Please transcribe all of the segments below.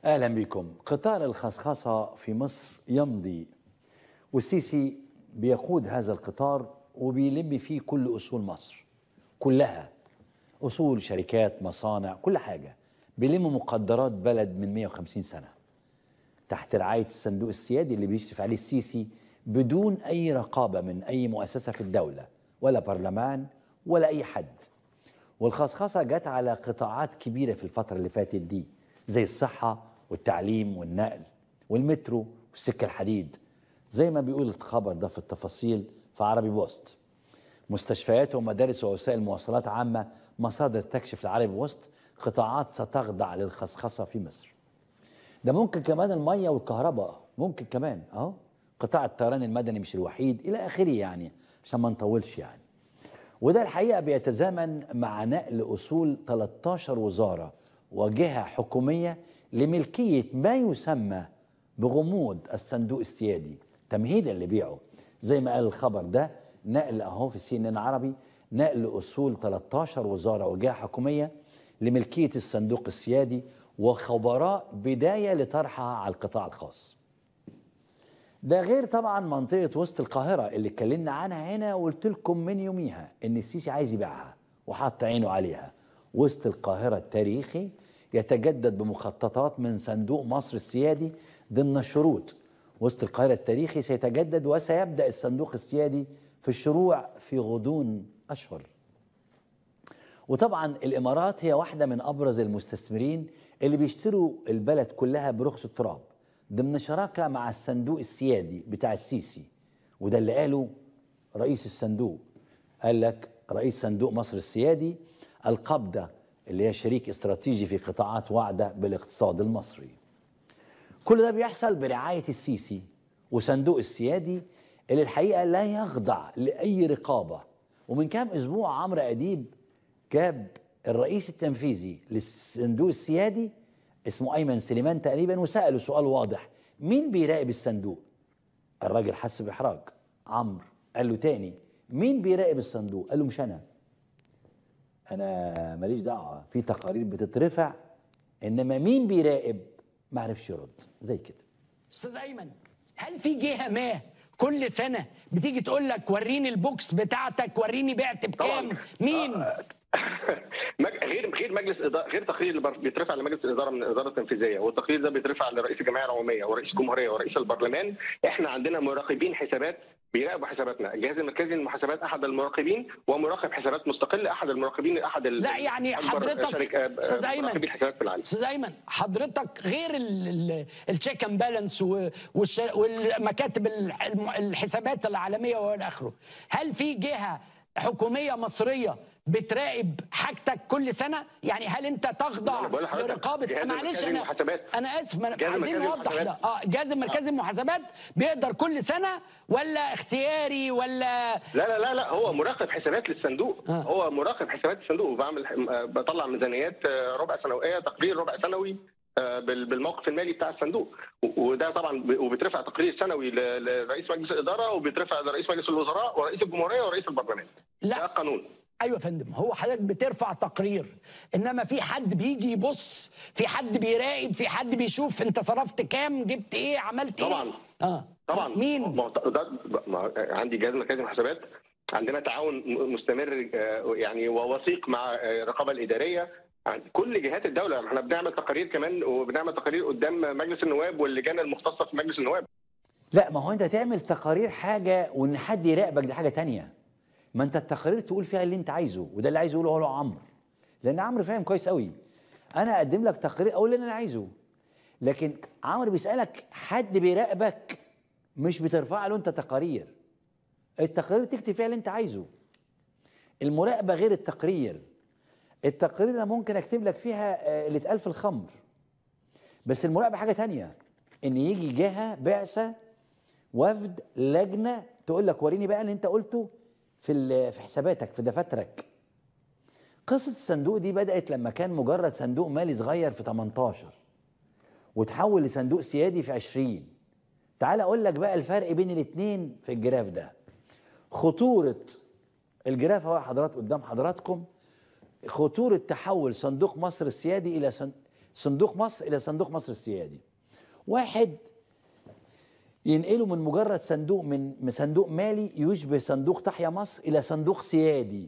اهلا بكم قطار الخصخصه في مصر يمضي والسيسي بيقود هذا القطار وبيلم فيه كل اصول مصر كلها اصول شركات مصانع كل حاجه بيلم مقدرات بلد من 150 سنه تحت رعايه الصندوق السيادي اللي بيشرف عليه السيسي بدون اي رقابه من اي مؤسسه في الدوله ولا برلمان ولا اي حد والخصخصه جت على قطاعات كبيره في الفتره اللي فاتت دي زي الصحه والتعليم والنقل والمترو والسكه الحديد زي ما بيقول الخبر ده في التفاصيل في عربي بوست مستشفيات ومدارس ووسائل مواصلات عامه مصادر تكشف لعربي بوست قطاعات ستخضع للخصخصه في مصر ده ممكن كمان الميه والكهرباء ممكن كمان اهو قطاع الطيران المدني مش الوحيد الى اخره يعني عشان ما نطولش يعني وده الحقيقه بيتزامن مع نقل اصول 13 وزاره وجهه حكوميه لملكيه ما يسمى بغموض الصندوق السيادي تمهيدا لبيعه زي ما قال الخبر ده نقل اهو في سي ان ان عربي نقل اصول 13 وزاره وجهه حكوميه لملكيه الصندوق السيادي وخبراء بدايه لطرحها على القطاع الخاص. ده غير طبعا منطقه وسط القاهره اللي اتكلمنا عنها هنا وقلت لكم من يوميها ان السيسي عايز يبيعها وحط عينه عليها. وسط القاهره التاريخي يتجدد بمخططات من صندوق مصر السيادي ضمن الشروط. وسط القاهره التاريخي سيتجدد وسيبدا الصندوق السيادي في الشروع في غضون اشهر. وطبعا الامارات هي واحده من ابرز المستثمرين اللي بيشتروا البلد كلها برخص التراب ضمن شراكه مع الصندوق السيادي بتاع السيسي وده اللي قاله رئيس الصندوق قال لك رئيس صندوق مصر السيادي القبضه اللي هي شريك استراتيجي في قطاعات واعده بالاقتصاد المصري. كل ده بيحصل برعايه السيسي وصندوق السيادي اللي الحقيقه لا يخضع لاي رقابه ومن كام اسبوع عمرو اديب جاب الرئيس التنفيذي للصندوق السيادي اسمه ايمن سليمان تقريبا وساله سؤال واضح مين بيراقب الصندوق الراجل حس باحراج عمرو قال له تاني مين بيراقب الصندوق قال له مش انا انا ماليش دعوه في تقارير بتترفع انما مين بيراقب ما عرفش يرد زي كده استاذ ايمن هل في جهه ما كل سنه بتيجي تقول لك وريني البوكس بتاعتك وريني بعت بكام طبعاً. مين مج- غير غير مجلس إدارة غير تقرير اللي بر- بيترفع لمجلس الاداره من الاداره التنفيذيه والتقرير ده بيترفع لرئيس الجمعيه العموميه ورئيس الجمهوريه ورئيس البرلمان احنا عندنا مراقبين حسابات بيراقبوا حساباتنا الجهاز المركزي للمحاسبات احد المراقبين ومراقب حسابات مستقل احد المراقبين احد ال- لا يعني أكبر حضرتك شركة- استاذ ايمن مراقبي الحسابات في العالم استاذ ايمن حضرتك غير التشيك اند بالانس والمكاتب ال- الم- الحسابات العالميه والى اخره هل في جهه حكوميه مصريه بتراقب حاجتك كل سنه يعني هل انت تخضع أنا بقول لحضرتك لرقابه جهاز معلش المركزي انا للمحاسبات. انا اسف ما أنا- جهاز عايزين المركزي نوضح ده للمحاسبات. اه الجهاز المركزي للمحاسبات بيقدر كل سنه ولا اختياري ولا لا لا لا لا هو مراقب حسابات للصندوق آه. هو مراقب حسابات الصندوق وبعمل آه، بطلع ميزانيات آه، ربع سنويه تقرير ربع سنوي آه، بال- بالموقف المالي بتاع الصندوق و- وده طبعا ب- وبيترفع تقرير سنوي ل- لرئيس مجلس الاداره وبيترفع لرئيس مجلس الوزراء ورئيس الجمهوريه ورئيس البرلمان لا. ده قانون ايوه يا فندم هو حضرتك بترفع تقرير انما في حد بيجي يبص في حد بيراقب في حد بيشوف انت صرفت كام جبت ايه عملت ايه طبعا. اه طبعا مين ما هو ده ما عندي جهاز مركزي للمحاسبات عندنا تعاون م- مستمر آه، يعني ووثيق مع آه، الرقابه الاداريه عند كل جهات الدوله احنا بنعمل تقارير كمان وبنعمل تقارير قدام مجلس النواب واللجان المختصه في مجلس النواب لا ما هو انت تعمل تقارير حاجه وان حد يراقبك دي حاجه تانية ما انت التقارير تقول فيها اللي انت عايزه وده اللي عايز يقوله هو عمرو لان عمرو فاهم كويس قوي انا اقدم لك تقرير اقول اللي انا عايزه لكن عمرو بيسالك حد بيراقبك مش بترفع له انت تقارير التقارير تكتب فيها اللي انت عايزه المراقبه غير التقرير التقرير انا ممكن اكتب لك فيها آه، اللي اتقال في الخمر بس المراقبه حاجه تانية ان يجي جهه بعثه وفد لجنه تقول لك وريني بقى اللي انت قلته في ال- في حساباتك في دفاترك قصه الصندوق دي بدات لما كان مجرد صندوق مالي صغير في 18 وتحول لصندوق سيادي في 20 تعال اقول لك بقى الفرق بين الاثنين في الجراف ده خطوره الجراف اهو يا حضرات قدام حضراتكم خطوره تحول صندوق مصر السيادي الى صن... صندوق مصر الى صندوق مصر السيادي واحد ينقله من مجرد صندوق من من صندوق مالي يشبه صندوق تحيا مصر الى صندوق سيادي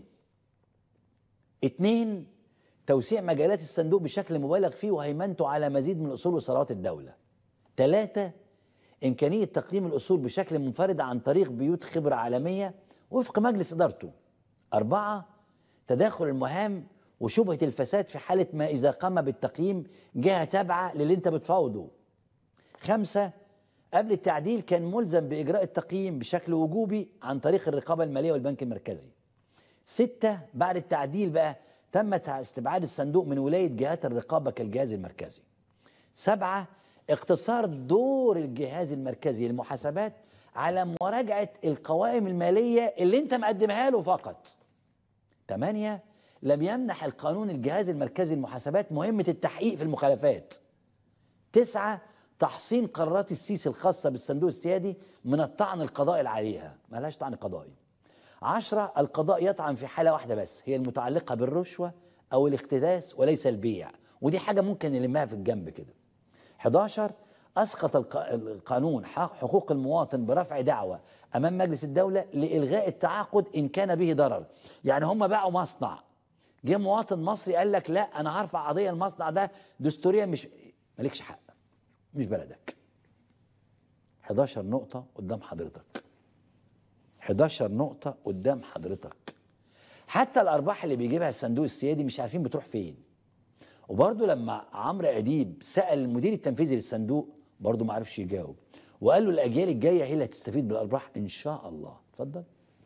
اتنين توسيع مجالات الصندوق بشكل مبالغ فيه وهيمنته على مزيد من اصول وثروات الدوله ثلاثة إمكانية تقييم الأصول بشكل منفرد عن طريق بيوت خبرة عالمية وفق مجلس إدارته أربعة تداخل المهام وشبهة الفساد في حالة ما إذا قام بالتقييم جهة تابعة للي أنت بتفاوضه خمسة قبل التعديل كان ملزم بإجراء التقييم بشكل وجوبي عن طريق الرقابة المالية والبنك المركزي ستة بعد التعديل بقى تم استبعاد الصندوق من ولاية جهات الرقابة كالجهاز المركزي سبعة اقتصار دور الجهاز المركزي للمحاسبات على مراجعة القوائم المالية اللي انت مقدمها له فقط ثمانية لم يمنح القانون الجهاز المركزي للمحاسبات مهمة التحقيق في المخالفات تسعة تحصين قرارات السيسي الخاصة بالصندوق السيادي من الطعن القضائي عليها ملهاش طعن قضائي عشرة القضاء يطعن في حالة واحدة بس هي المتعلقة بالرشوة أو الاقتداس وليس البيع ودي حاجة ممكن نلمها في الجنب كده 11 أسقط الق- القانون حق- حقوق المواطن برفع دعوة أمام مجلس الدولة لإلغاء التعاقد إن كان به ضرر يعني هم باعوا مصنع جه مواطن مصري قال لك لا أنا هرفع قضية المصنع ده دستوريا مش مالكش حق مش بلدك 11 نقطة قدام حضرتك 11 نقطة قدام حضرتك حتى الأرباح اللي بيجيبها الصندوق السيادي مش عارفين بتروح فين وبرضه لما عمرو اديب سال المدير التنفيذي للصندوق برضه ما عرفش يجاوب وقال له الاجيال الجايه هي اللي هتستفيد بالارباح ان شاء الله اتفضل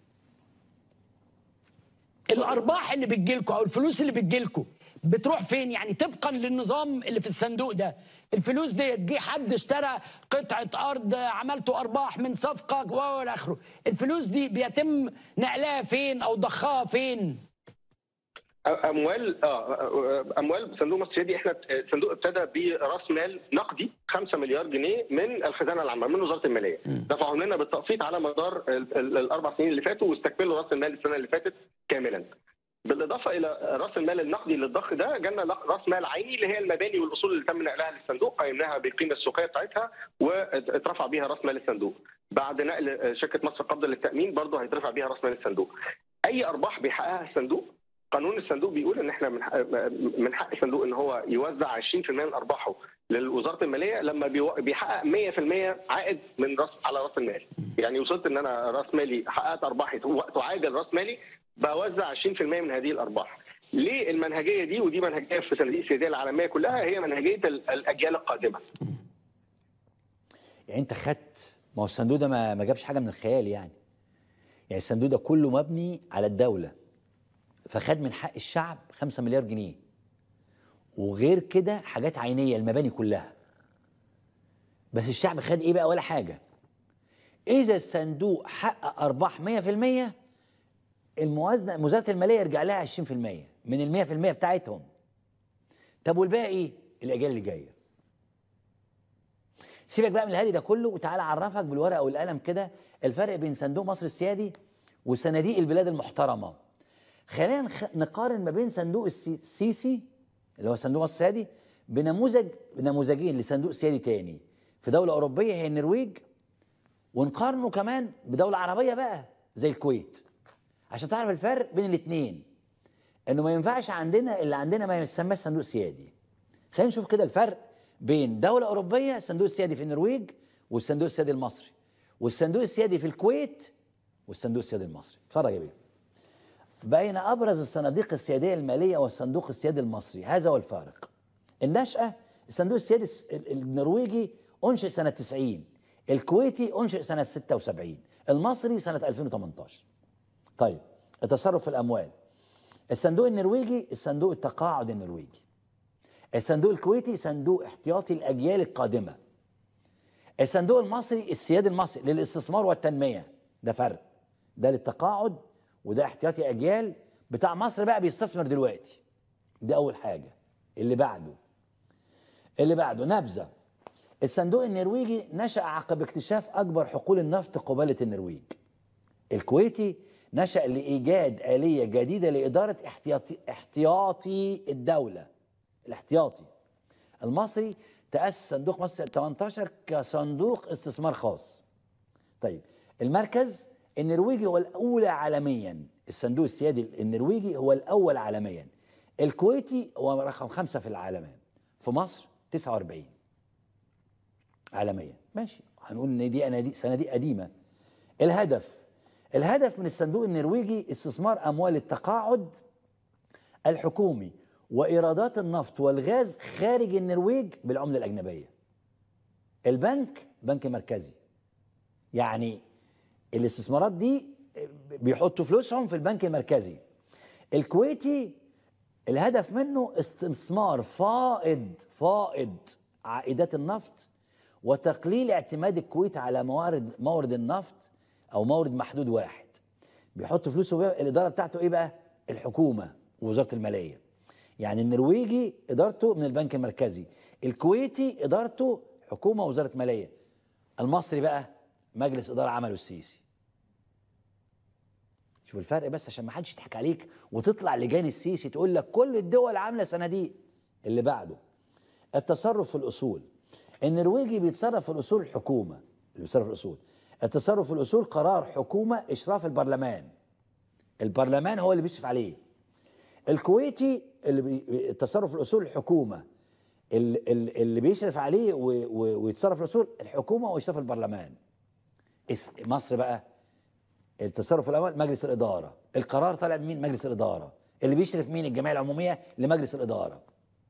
الارباح اللي بتجيلكوا او الفلوس اللي بتجيلكوا بتروح فين يعني طبقا للنظام اللي في الصندوق ده الفلوس دي جه حد اشترى قطعه ارض عملته ارباح من صفقه و الى اخره الفلوس دي بيتم نقلها فين او ضخها فين اموال اه اموال صندوق مصر السيادي احنا الصندوق ابتدى براس مال نقدي 5 مليار جنيه من الخزانه العامه من وزاره الماليه دفعوا لنا بالتقسيط على مدار ال- ال- الاربع سنين اللي فاتوا واستكملوا راس المال السنه اللي فاتت كاملا بالاضافه الى راس المال النقدي للضخ ده جالنا لا- راس مال عيني اللي هي المباني والاصول اللي تم نقلها للصندوق قيمناها بالقيمه السوقيه بتاعتها واترفع بيها راس مال الصندوق بعد نقل شركه مصر قبضه للتامين برضه هيترفع بيها راس مال الصندوق اي ارباح بيحققها الصندوق قانون الصندوق بيقول ان احنا من حق من حق الصندوق ان هو يوزع 20% من ارباحه لوزاره الماليه لما بيو- بيحقق 100% عائد من راس على راس المال يعني وصلت ان انا راس مالي حققت ارباحي تعادل راس مالي بوزع 20% من هذه الارباح ليه المنهجيه دي ودي منهجيه في صناديق السياديه العالميه كلها هي منهجيه ال- الاجيال القادمه يعني انت خدت ما هو الصندوق ده ما, ما جابش حاجه من الخيال يعني يعني الصندوق ده كله مبني على الدوله فخد من حق الشعب 5 مليار جنيه وغير كده حاجات عينيه المباني كلها بس الشعب خد ايه بقى ولا حاجه اذا الصندوق حقق ارباح 100% الموازنه وزاره الماليه يرجع لها 20% من ال 100% بتاعتهم طب والباقي الاجيال اللي جايه سيبك بقى من الهري ده كله وتعالى اعرفك بالورقه والقلم كده الفرق بين صندوق مصر السيادي وصناديق البلاد المحترمه خلينا نخ- نقارن ما بين صندوق السي- السيسي اللي هو صندوق مصر السيادي بنموذج بنموذجين لصندوق سيادي تاني في دوله اوروبيه هي النرويج ونقارنه كمان بدوله عربيه بقى زي الكويت عشان تعرف الفرق بين الاثنين انه ما ينفعش عندنا اللي عندنا ما يسماش صندوق سيادي خلينا نشوف كده الفرق بين دولة أوروبية الصندوق السيادي في النرويج والصندوق السيادي المصري والصندوق السيادي في الكويت والصندوق السيادي المصري اتفرج يا بيه بين أبرز الصناديق السيادية المالية والصندوق السيادي المصري هذا هو الفارق النشأة الصندوق السيادي الس- ال- النرويجي أنشئ سنة 90 الكويتي أنشئ سنة 76 المصري سنة 2018 طيب التصرف في الأموال الصندوق النرويجي الصندوق التقاعد النرويجي الصندوق الكويتي صندوق احتياطي الاجيال القادمه الصندوق المصري السيادي المصري للاستثمار والتنميه ده فرق ده للتقاعد وده احتياطي اجيال بتاع مصر بقى بيستثمر دلوقتي دي اول حاجه اللي بعده اللي بعده نبذه الصندوق النرويجي نشأ عقب اكتشاف اكبر حقول النفط قباله النرويج الكويتي نشأ لإيجاد آلية جديدة لإدارة احتياطي, احتياطي الدولة الاحتياطي المصري تاسس صندوق مصر 18 كصندوق استثمار خاص طيب المركز النرويجي هو الاولى عالميا الصندوق السيادي النرويجي هو الاول عالميا الكويتي هو رقم خمسة في العالم في مصر 49 عالميا ماشي هنقول ان دي اناديل صناديق قديمه الهدف الهدف من الصندوق النرويجي استثمار اموال التقاعد الحكومي وايرادات النفط والغاز خارج النرويج بالعمله الاجنبيه البنك بنك مركزي يعني الاستثمارات دي بيحطوا فلوسهم في البنك المركزي الكويتي الهدف منه استثمار فائض فائض عائدات النفط وتقليل اعتماد الكويت على موارد مورد النفط او مورد محدود واحد بيحط فلوسه بقى الاداره بتاعته ايه بقى الحكومه ووزاره الماليه يعني النرويجي ادارته من البنك المركزي الكويتي ادارته حكومه ووزاره ماليه المصري بقى مجلس اداره عمله السيسي شوف الفرق بس عشان ما حدش يضحك عليك وتطلع لجان السيسي تقول لك كل الدول عامله صناديق اللي بعده التصرف في الاصول النرويجي بيتصرف في الاصول الحكومه اللي بيتصرف في الاصول التصرف في الاصول قرار حكومه اشراف البرلمان البرلمان هو اللي بيشرف عليه الكويتي اللي بي... التصرف في الاصول الحكومه اللي, اللي بيشرف عليه و... و... ويتصرف في الاصول الحكومه واشراف البرلمان اس... مصر بقى التصرف في الاموال مجلس الاداره القرار طالع من مين مجلس الاداره اللي بيشرف مين الجمعيه العموميه لمجلس الاداره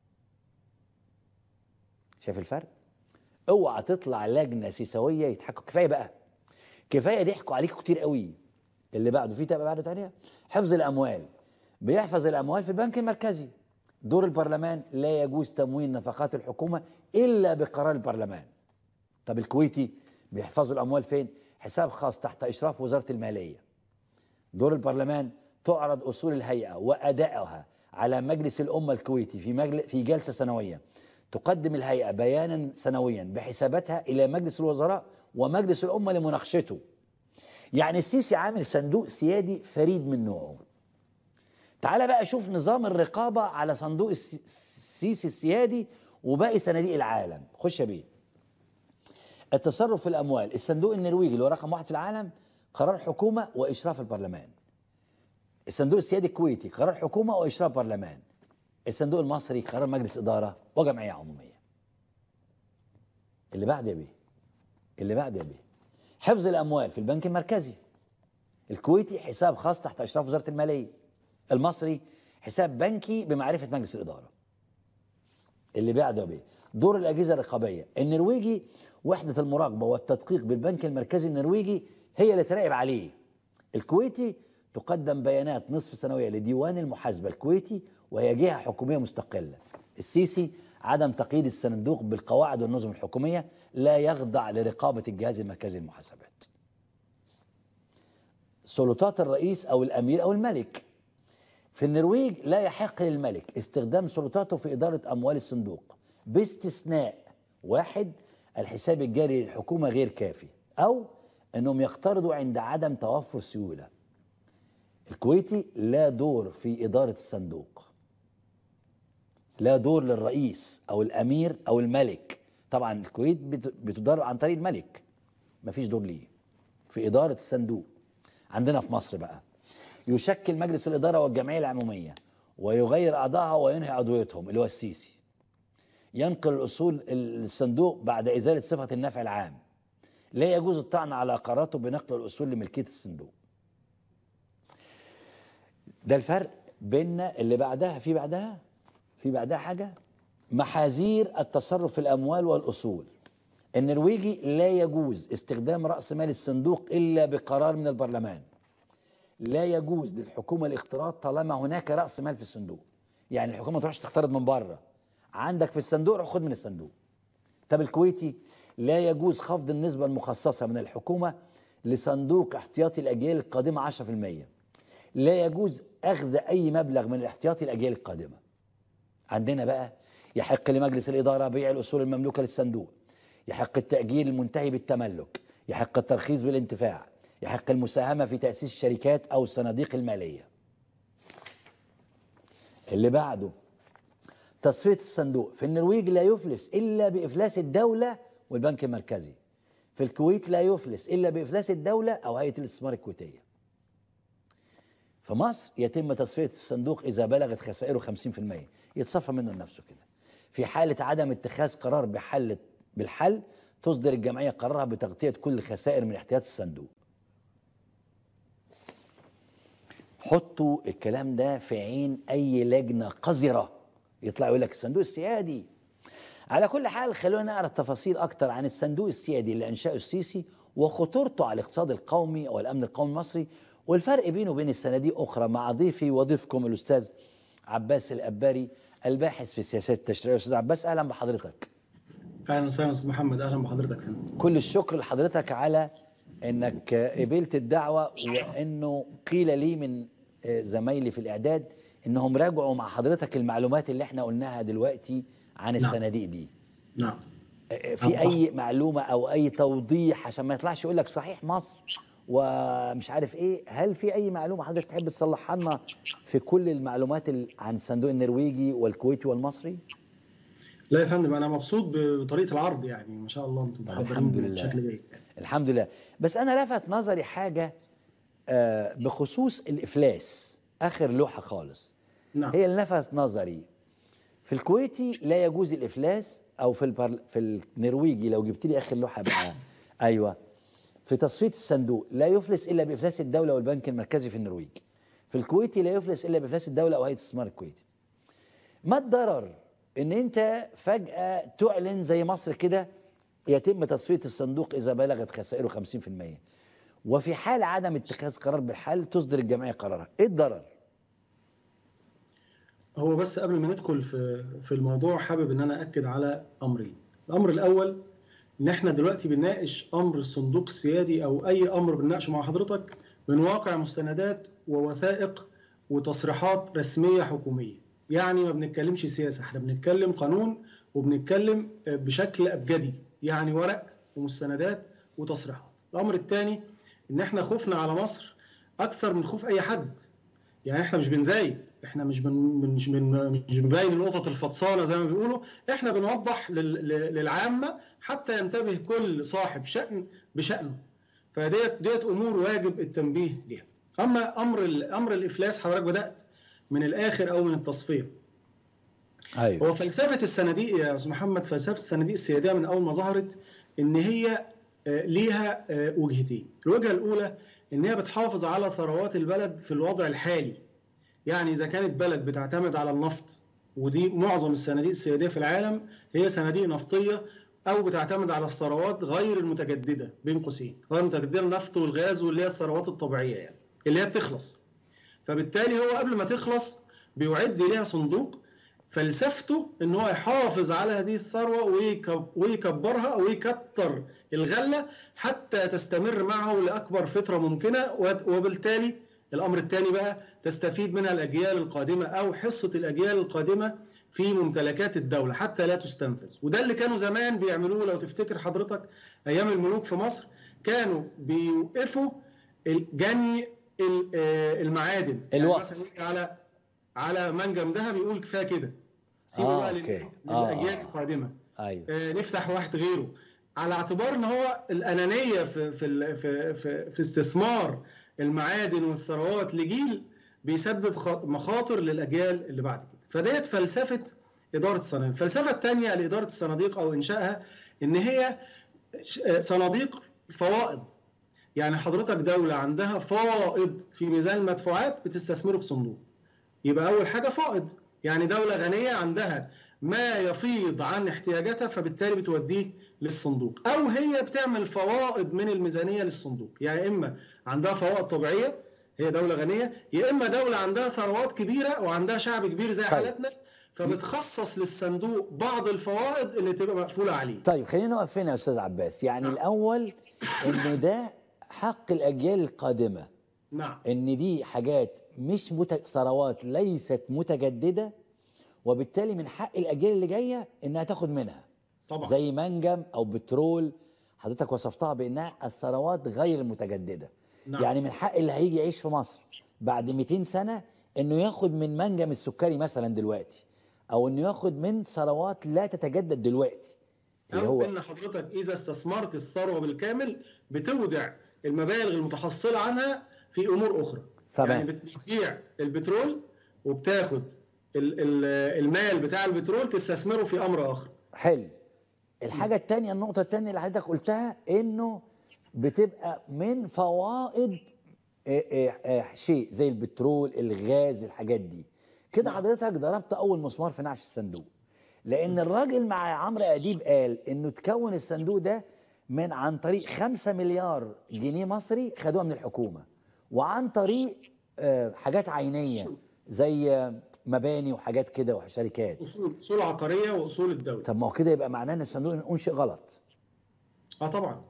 شايف الفرق اوعى تطلع لجنه سيساويه يضحكوا كفايه بقى كفايه ضحكوا عليكم كتير قوي اللي بعده في تبقى بعده تانية حفظ الاموال بيحفظ الاموال في البنك المركزي دور البرلمان لا يجوز تمويل نفقات الحكومه الا بقرار البرلمان طب الكويتي بيحفظوا الاموال فين حساب خاص تحت اشراف وزاره الماليه دور البرلمان تعرض اصول الهيئه وادائها على مجلس الامه الكويتي في مجل في جلسه سنويه تقدم الهيئه بيانا سنويا بحساباتها الى مجلس الوزراء ومجلس الامه لمناقشته يعني السيسي عامل صندوق سيادي فريد من نوعه تعال بقى شوف نظام الرقابه على صندوق السيسي السيادي وباقي صناديق العالم خش يا بيه التصرف في الاموال الصندوق النرويجي اللي هو رقم واحد في العالم قرار حكومه واشراف البرلمان الصندوق السيادي الكويتي قرار حكومه واشراف برلمان الصندوق المصري قرار مجلس اداره وجمعيه عموميه اللي بعد يا بيه اللي بعد يا بيه حفظ الاموال في البنك المركزي الكويتي حساب خاص تحت اشراف وزاره الماليه المصري حساب بنكي بمعرفه مجلس الاداره اللي بعده بيه دور الاجهزه الرقابيه النرويجي وحده المراقبه والتدقيق بالبنك المركزي النرويجي هي اللي تراقب عليه الكويتي تقدم بيانات نصف سنويه لديوان المحاسبه الكويتي وهي جهه حكوميه مستقله السيسي عدم تقييد الصندوق بالقواعد والنظم الحكوميه لا يخضع لرقابه الجهاز المركزي للمحاسبات سلطات الرئيس او الامير او الملك في النرويج لا يحق للملك استخدام سلطاته في اداره اموال الصندوق باستثناء واحد الحساب الجاري للحكومه غير كافي او انهم يقترضوا عند عدم توفر سيوله الكويتي لا دور في اداره الصندوق لا دور للرئيس او الامير او الملك طبعا الكويت بتدار عن طريق الملك مفيش دور ليه في اداره الصندوق عندنا في مصر بقى يشكل مجلس الاداره والجمعيه العموميه ويغير اعضائها وينهي عضويتهم اللي هو السيسي ينقل الاصول الصندوق بعد ازاله صفه النفع العام لا يجوز الطعن على قراراته بنقل الاصول لملكيه الصندوق ده الفرق بيننا اللي بعدها في بعدها في بعدها حاجه محاذير التصرف في الاموال والاصول النرويجي لا يجوز استخدام راس مال الصندوق الا بقرار من البرلمان لا يجوز للحكومه الاقتراض طالما هناك راس مال في الصندوق يعني الحكومه ما تروحش تقترض من بره عندك في الصندوق روح خد من الصندوق طب الكويتي لا يجوز خفض النسبه المخصصه من الحكومه لصندوق احتياطي الاجيال القادمه 10% لا يجوز اخذ اي مبلغ من الاحتياطي الاجيال القادمه عندنا بقى يحق لمجلس الاداره بيع الاصول المملوكه للصندوق يحق التاجيل المنتهي بالتملك يحق الترخيص بالانتفاع يحق المساهمه في تاسيس الشركات او الصناديق الماليه اللي بعده تصفيه الصندوق في النرويج لا يفلس الا بافلاس الدوله والبنك المركزي في الكويت لا يفلس الا بافلاس الدوله او هيئه الاستثمار الكويتيه في مصر يتم تصفيه الصندوق اذا بلغت خسائره 50% يتصفى منه لنفسه كده في حاله عدم اتخاذ قرار بحل بالحل تصدر الجمعيه قرارها بتغطيه كل خسائر من احتياط الصندوق حطوا الكلام ده في عين اي لجنه قذره يطلع يقول لك الصندوق السيادي على كل حال خلونا نعرف تفاصيل اكتر عن الصندوق السيادي اللي انشاه السيسي وخطورته على الاقتصاد القومي والامن القومي المصري والفرق بينه وبين الصناديق اخرى مع ضيفي وضيفكم الاستاذ عباس الاباري الباحث في السياسات التشريعيه استاذ عباس اهلا بحضرتك اهلا وسهلا استاذ محمد اهلا بحضرتك فندم كل الشكر لحضرتك على انك قبلت الدعوه وانه قيل لي من زمايلي في الاعداد انهم راجعوا مع حضرتك المعلومات اللي احنا قلناها دلوقتي عن الصناديق دي نعم في اي معلومه او اي توضيح عشان ما يطلعش يقول لك صحيح مصر ومش عارف ايه هل في اي معلومه حضرتك تحب تصلحها لنا في كل المعلومات ال- عن الصندوق النرويجي والكويتي والمصري لا يا فندم انا مبسوط بطريقه العرض يعني ما شاء الله انتم الحمد محضرين لله. بشكل جيد الحمد لله بس انا لفت نظري حاجه آه، بخصوص الافلاس اخر لوحه خالص نعم هي اللي لفت نظري في الكويتي لا يجوز الافلاس او في البر... في النرويجي لو جبت لي اخر لوحه بقى ايوه في تصفيه الصندوق لا يفلس الا بافلاس الدوله والبنك المركزي في النرويج في الكويتي لا يفلس الا بافلاس الدوله او هيئه الاستثمار الكويتي ما الضرر ان انت فجاه تعلن زي مصر كده يتم تصفيه الصندوق اذا بلغت خسائره 50% وفي حال عدم اتخاذ قرار بالحل تصدر الجمعيه قرارها ايه الضرر هو بس قبل ما ندخل في في الموضوع حابب ان انا اكد على امرين الامر الاول ان احنا دلوقتي بنناقش امر الصندوق السيادي او اي امر بنناقشه مع حضرتك من واقع مستندات ووثائق وتصريحات رسميه حكوميه يعني ما بنتكلمش سياسه احنا بنتكلم قانون وبنتكلم بشكل ابجدي يعني ورق ومستندات وتصريحات الامر الثاني ان احنا خوفنا على مصر اكثر من خوف اي حد يعني احنا مش بنزايد احنا مش بن مش بن مش بنبين النقط الفطسانه زي ما بيقولوا احنا بنوضح لل- لل- للعامه حتى ينتبه كل صاحب شأن بشأنه فديت ديت امور واجب التنبيه ليها اما امر ال- امر الافلاس حضرتك بدات من الاخر او من التصفيه ايوه هو فلسفه الصناديق يا استاذ محمد فلسفه الصناديق السياديه من اول ما ظهرت ان هي آه، ليها آه، وجهتين الوجهه الاولى ان هي بتحافظ على ثروات البلد في الوضع الحالي يعني اذا كانت بلد بتعتمد على النفط ودي معظم الصناديق السياديه في العالم هي صناديق نفطيه او بتعتمد على الثروات غير المتجدده بين قوسين غير المتجدده النفط والغاز واللي هي الثروات الطبيعيه يعني اللي هي بتخلص فبالتالي هو قبل ما تخلص بيعد ليها صندوق فلسفته ان هو يحافظ على هذه الثروه ويكب- ويكبرها ويكتر الغله حتى تستمر معه لاكبر فتره ممكنه وت- وبالتالي الامر الثاني بقى تستفيد منها الاجيال القادمه او حصه الاجيال القادمه في ممتلكات الدوله حتى لا تستنفذ وده اللي كانوا زمان بيعملوه لو تفتكر حضرتك ايام الملوك في مصر كانوا بيوقفوا جني ال- آه، المعادن يعني الوقف. مثلا يجي على على منجم ذهب يقول كفايه كده سيبه آه، بقى أوكي. لل- آه، للاجيال آه. القادمه ايوه آه، نفتح واحد غيره على اعتبار ان هو الانانيه في في ال- في في, في استثمار المعادن والثروات لجيل بيسبب خ- مخاطر للاجيال اللي بعد كده فديت فلسفه اداره الصناديق الفلسفه الثانيه لاداره الصناديق او انشائها ان هي ش- آه، صناديق فوائد يعني حضرتك دولة عندها فائض في ميزان المدفوعات بتستثمره في صندوق يبقى أول حاجة فائض يعني دولة غنية عندها ما يفيض عن احتياجاتها فبالتالي بتوديه للصندوق أو هي بتعمل فوائد من الميزانية للصندوق يعني إما عندها فوائد طبيعية هي دولة غنية يا إما دولة عندها ثروات كبيرة وعندها شعب كبير زي طيب. حالتنا فبتخصص للصندوق بعض الفوائد اللي تبقى مقفولة عليه طيب خلينا نقف هنا يا استاذ عباس يعني الاول انه ده حق الاجيال القادمه نعم ان دي حاجات مش مت... ثروات ليست متجدده وبالتالي من حق الاجيال اللي جايه انها تاخد منها طبعا زي منجم او بترول حضرتك وصفتها بانها الثروات غير المتجدده نعم. يعني من حق اللي هيجي يعيش في مصر بعد 200 سنه انه ياخد من منجم السكري مثلا دلوقتي او انه ياخد من ثروات لا تتجدد دلوقتي اللي او هو ان حضرتك اذا استثمرت الثروه بالكامل بتودع المبالغ المتحصله عنها في امور اخرى تمام. يعني بتبيع البترول وبتاخد ال- ال- المال بتاع البترول تستثمره في امر اخر حلو الحاجة التانية النقطة التانية اللي حضرتك قلتها انه بتبقى من فوائد آه، آه، آه، شيء زي البترول الغاز الحاجات دي كده حضرتك ضربت اول مسمار في نعش الصندوق لان الراجل مع عمرو اديب قال انه تكون الصندوق ده من عن طريق 5 مليار جنيه مصري خدوها من الحكومة وعن طريق آه، حاجات عينية زي آه، مباني وحاجات كده وشركات اصول اصول عقاريه واصول الدوله طب ما هو كده يبقى معناه ان الصندوق انشئ غلط اه طبعا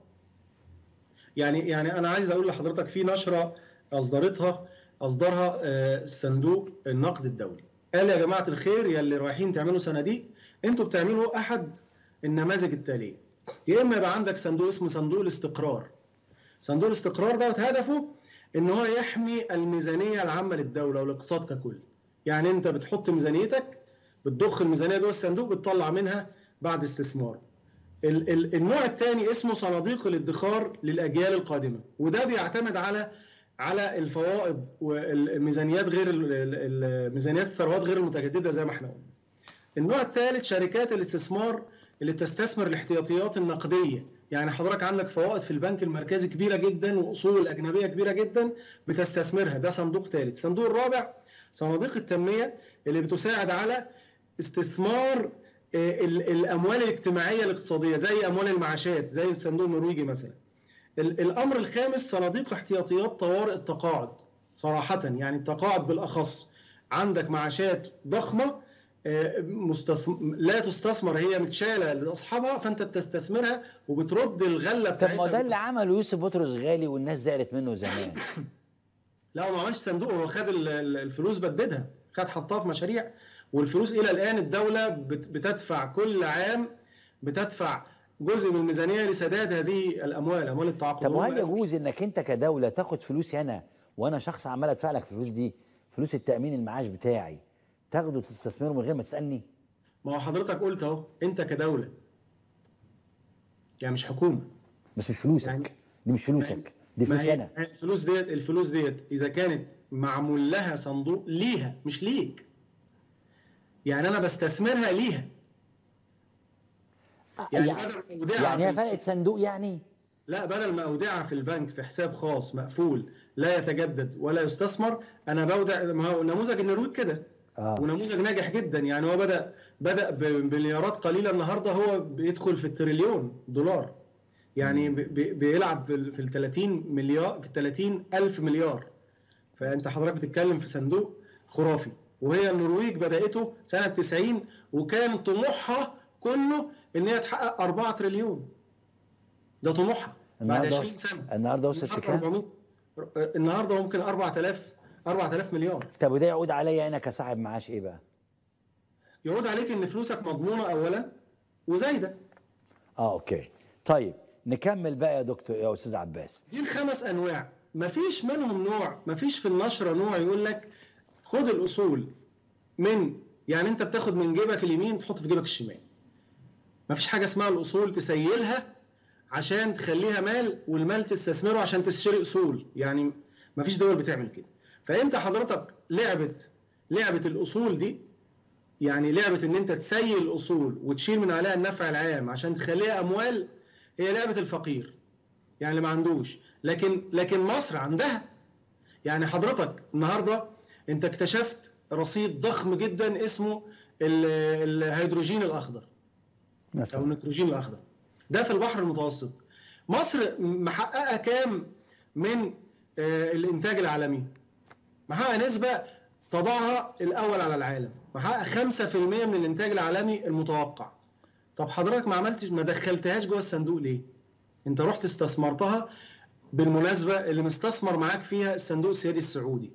يعني يعني انا عايز اقول لحضرتك في نشره اصدرتها اصدرها آه، الصندوق النقد الدولي قال يا جماعه الخير يا اللي رايحين تعملوا صناديق انتوا بتعملوا احد النماذج التاليه يا اما يبقى عندك صندوق اسمه صندوق الاستقرار صندوق الاستقرار دوت هدفه ان هو يحمي الميزانيه العامه للدوله والاقتصاد ككل يعني انت بتحط ميزانيتك بتضخ الميزانيه جوه الصندوق بتطلع منها بعد استثمار ال- ال- النوع الثاني اسمه صناديق الادخار للاجيال القادمه وده بيعتمد على على الفوائد والميزانيات غير ال- ال- ال- ميزانيات الثروات غير المتجدده زي ما احنا قلنا. النوع الثالث شركات الاستثمار اللي بتستثمر الاحتياطيات النقديه يعني حضرتك عندك فوائد في البنك المركزي كبيره جدا واصول اجنبيه كبيره جدا بتستثمرها ده صندوق ثالث الصندوق الرابع صناديق التنميه اللي بتساعد على استثمار آه، ال- الاموال الاجتماعيه الاقتصاديه زي اموال المعاشات زي الصندوق النرويجي مثلا ال- الامر الخامس صناديق احتياطيات طوارئ التقاعد صراحه يعني التقاعد بالاخص عندك معاشات ضخمه آه، مستثم... لا تستثمر هي متشاله لاصحابها فانت بتستثمرها وبترد الغله طب بتاعتها ما ده اللي بس- عمله يوسف بطرس غالي والناس زعلت منه زمان لا هو ما عملش صندوق هو خد ال- ال- الفلوس بددها خد حطها في مشاريع والفلوس الى الان الدوله بت- بتدفع كل عام بتدفع جزء من الميزانيه لسداد هذه الاموال اموال التعاقد طب وهل هم- يجوز انك انت كدوله تاخد فلوسي انا وانا شخص عمال ادفع لك الفلوس دي فلوس التامين المعاش بتاعي تاخده تستثمره من غير ما تسالني ما هو حضرتك قلت اهو انت كدوله يعني مش حكومه بس مش فلوسك يعني- دي مش فلوسك دي ما فلوسي هي انا الفلوس ديت الفلوس ديت اذا كانت معمول لها صندوق ليها مش ليك يعني انا بستثمرها ليها يعني يعني, بدل ما اودعها يعني هي في- فرقه صندوق يعني لا بدل ما اودعها في البنك في حساب خاص مقفول لا يتجدد ولا يستثمر انا بودع ما هو نموذج النرويج كده اه ونموذج ناجح جدا يعني هو بدا بدا بمليارات قليله النهارده هو بيدخل في التريليون دولار يعني بي- بي- بيلعب في ال- في ال 30 مليار في ال 30 الف مليار فانت حضرتك بتتكلم في صندوق خرافي وهي النرويج بداته سنه 90 وكان طموحها كله ان هي تحقق 4 تريليون ده طموحها بعد النهارده 20 سنه النهارده وصلت النهارده لكام 400 النهارده ممكن 4000 4000 مليار طب وده يعود عليا انا كصاحب معاش ايه بقى يعود عليك ان فلوسك مضمونه اولا وزايده اه اوكي طيب نكمل بقى يا دكتور يا استاذ عباس دي الخمس انواع مفيش منهم نوع مفيش في النشره نوع يقول لك خد الاصول من يعني انت بتاخد من جيبك اليمين تحط في جيبك الشمال مفيش حاجه اسمها الاصول تسيلها عشان تخليها مال والمال تستثمره عشان تشتري اصول يعني مفيش دول بتعمل كده فانت حضرتك لعبه لعبه الاصول دي يعني لعبه ان انت تسيل الاصول وتشيل من عليها النفع العام عشان تخليها اموال هي لعبه الفقير يعني اللي ما عندوش لكن لكن مصر عندها يعني حضرتك النهارده انت اكتشفت رصيد ضخم جدا اسمه ال- الهيدروجين الاخضر او مثلا النيتروجين الاخضر ده في البحر المتوسط مصر محققه كام من آه، الانتاج العالمي محققه نسبه تضعها الاول على العالم محققه 5% من الانتاج العالمي المتوقع طب حضرتك ما عملتش ما دخلتهاش جوه الصندوق ليه انت رحت استثمرتها بالمناسبه اللي مستثمر معاك فيها الصندوق السيادي السعودي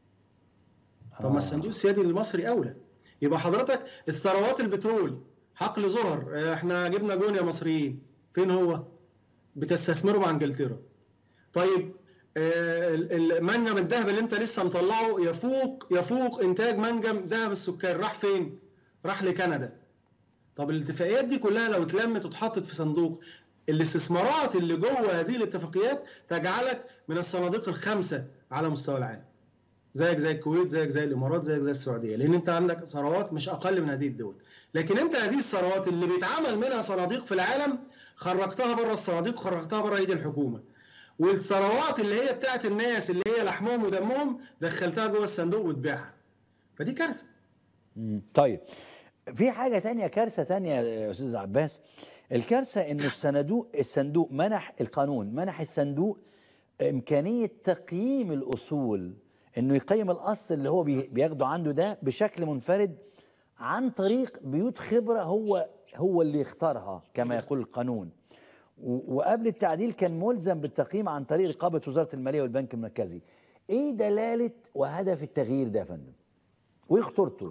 طب ما الصندوق السيادي المصري اولى يبقى حضرتك الثروات البترول حقل زهر اه، احنا جبنا جون يا مصريين فين هو بتستثمروا مع انجلترا طيب اه، ال- المنجم الذهب اللي انت لسه مطلعه يفوق يفوق انتاج منجم ذهب السكر راح فين راح لكندا طب الاتفاقيات دي كلها لو اتلمت واتحطت في صندوق الاستثمارات اللي جوه هذه الاتفاقيات تجعلك من الصناديق الخمسه على مستوى العالم زيك زي الكويت زيك زي الامارات زيك زي السعوديه لان انت عندك ثروات مش اقل من هذه الدول لكن انت هذه الثروات اللي بيتعمل منها صناديق في العالم خرجتها بره الصناديق وخرجتها بره ايد الحكومه والثروات اللي هي بتاعت الناس اللي هي لحمهم ودمهم دخلتها جوه الصندوق وتبيعها فدي كارثه مم. طيب في حاجة تانية كارثة تانية يا أستاذ عباس الكارثة إن الصندوق الصندوق منح القانون منح الصندوق إمكانية تقييم الأصول إنه يقيم الأصل اللي هو بي- بياخده عنده ده بشكل منفرد عن طريق بيوت خبرة هو هو اللي يختارها كما يقول القانون و- وقبل التعديل كان ملزم بالتقييم عن طريق رقابة وزارة المالية والبنك المركزي إيه دلالة وهدف التغيير ده يا فندم وإيه خطورته؟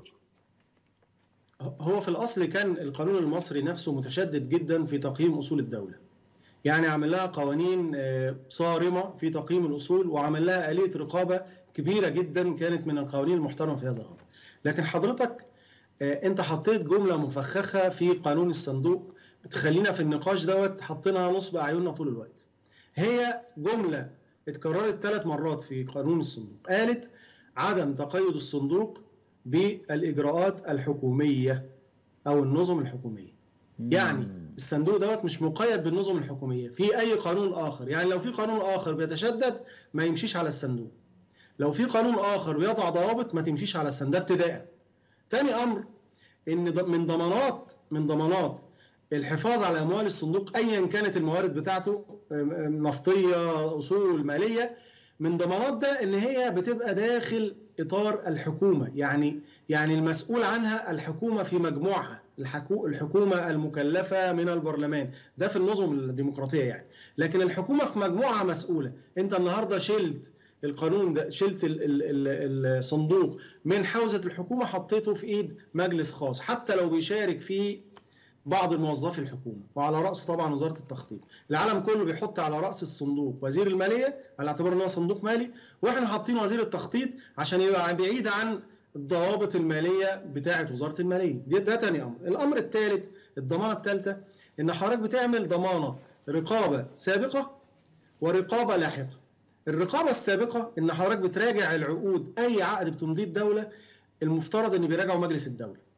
هو في الاصل كان القانون المصري نفسه متشدد جدا في تقييم اصول الدوله يعني عمل لها قوانين آه، صارمه في تقييم الاصول وعمل لها اليه رقابه كبيره جدا كانت من القوانين المحترمه في هذا الامر لكن حضرتك آه، انت حطيت جمله مفخخه في قانون الصندوق بتخلينا في النقاش دوت حطيناها نصب اعيننا طول الوقت هي جمله اتكررت ثلاث مرات في قانون الصندوق قالت عدم تقيد الصندوق بالاجراءات الحكوميه او النظم الحكوميه يعني الصندوق دوت مش مقيد بالنظم الحكوميه في اي قانون اخر يعني لو في قانون اخر بيتشدد ما يمشيش على الصندوق لو في قانون اخر بيضع ضوابط ما تمشيش على الصندوق ده ابتداء تاني امر ان ض- من ضمانات من ضمانات الحفاظ على اموال الصندوق ايا كانت الموارد بتاعته أم- أم نفطيه اصول ماليه من ضمانات ده ان هي بتبقى داخل اطار الحكومه يعني يعني المسؤول عنها الحكومه في مجموعها الحكو الحكومه المكلفه من البرلمان ده في النظم الديمقراطيه يعني لكن الحكومه في مجموعه مسؤوله انت النهارده شلت القانون ده شلت ال- ال- ال- الصندوق من حوزه الحكومه حطيته في ايد مجلس خاص حتى لو بيشارك فيه بعض موظفي الحكومه وعلى راسه طبعا وزاره التخطيط العالم كله بيحط على راس الصندوق وزير الماليه على اعتبار ان هو صندوق مالي واحنا حاطين وزير التخطيط عشان يبقى بعيد عن الضوابط الماليه بتاعه وزاره الماليه دي ده تاني امر الامر الثالث الضمانه الثالثه ان حضرتك بتعمل ضمانه رقابه سابقه ورقابه لاحقه الرقابه السابقه ان حضرتك بتراجع العقود اي عقد بتمضيه الدوله المفترض ان بيراجعه مجلس الدوله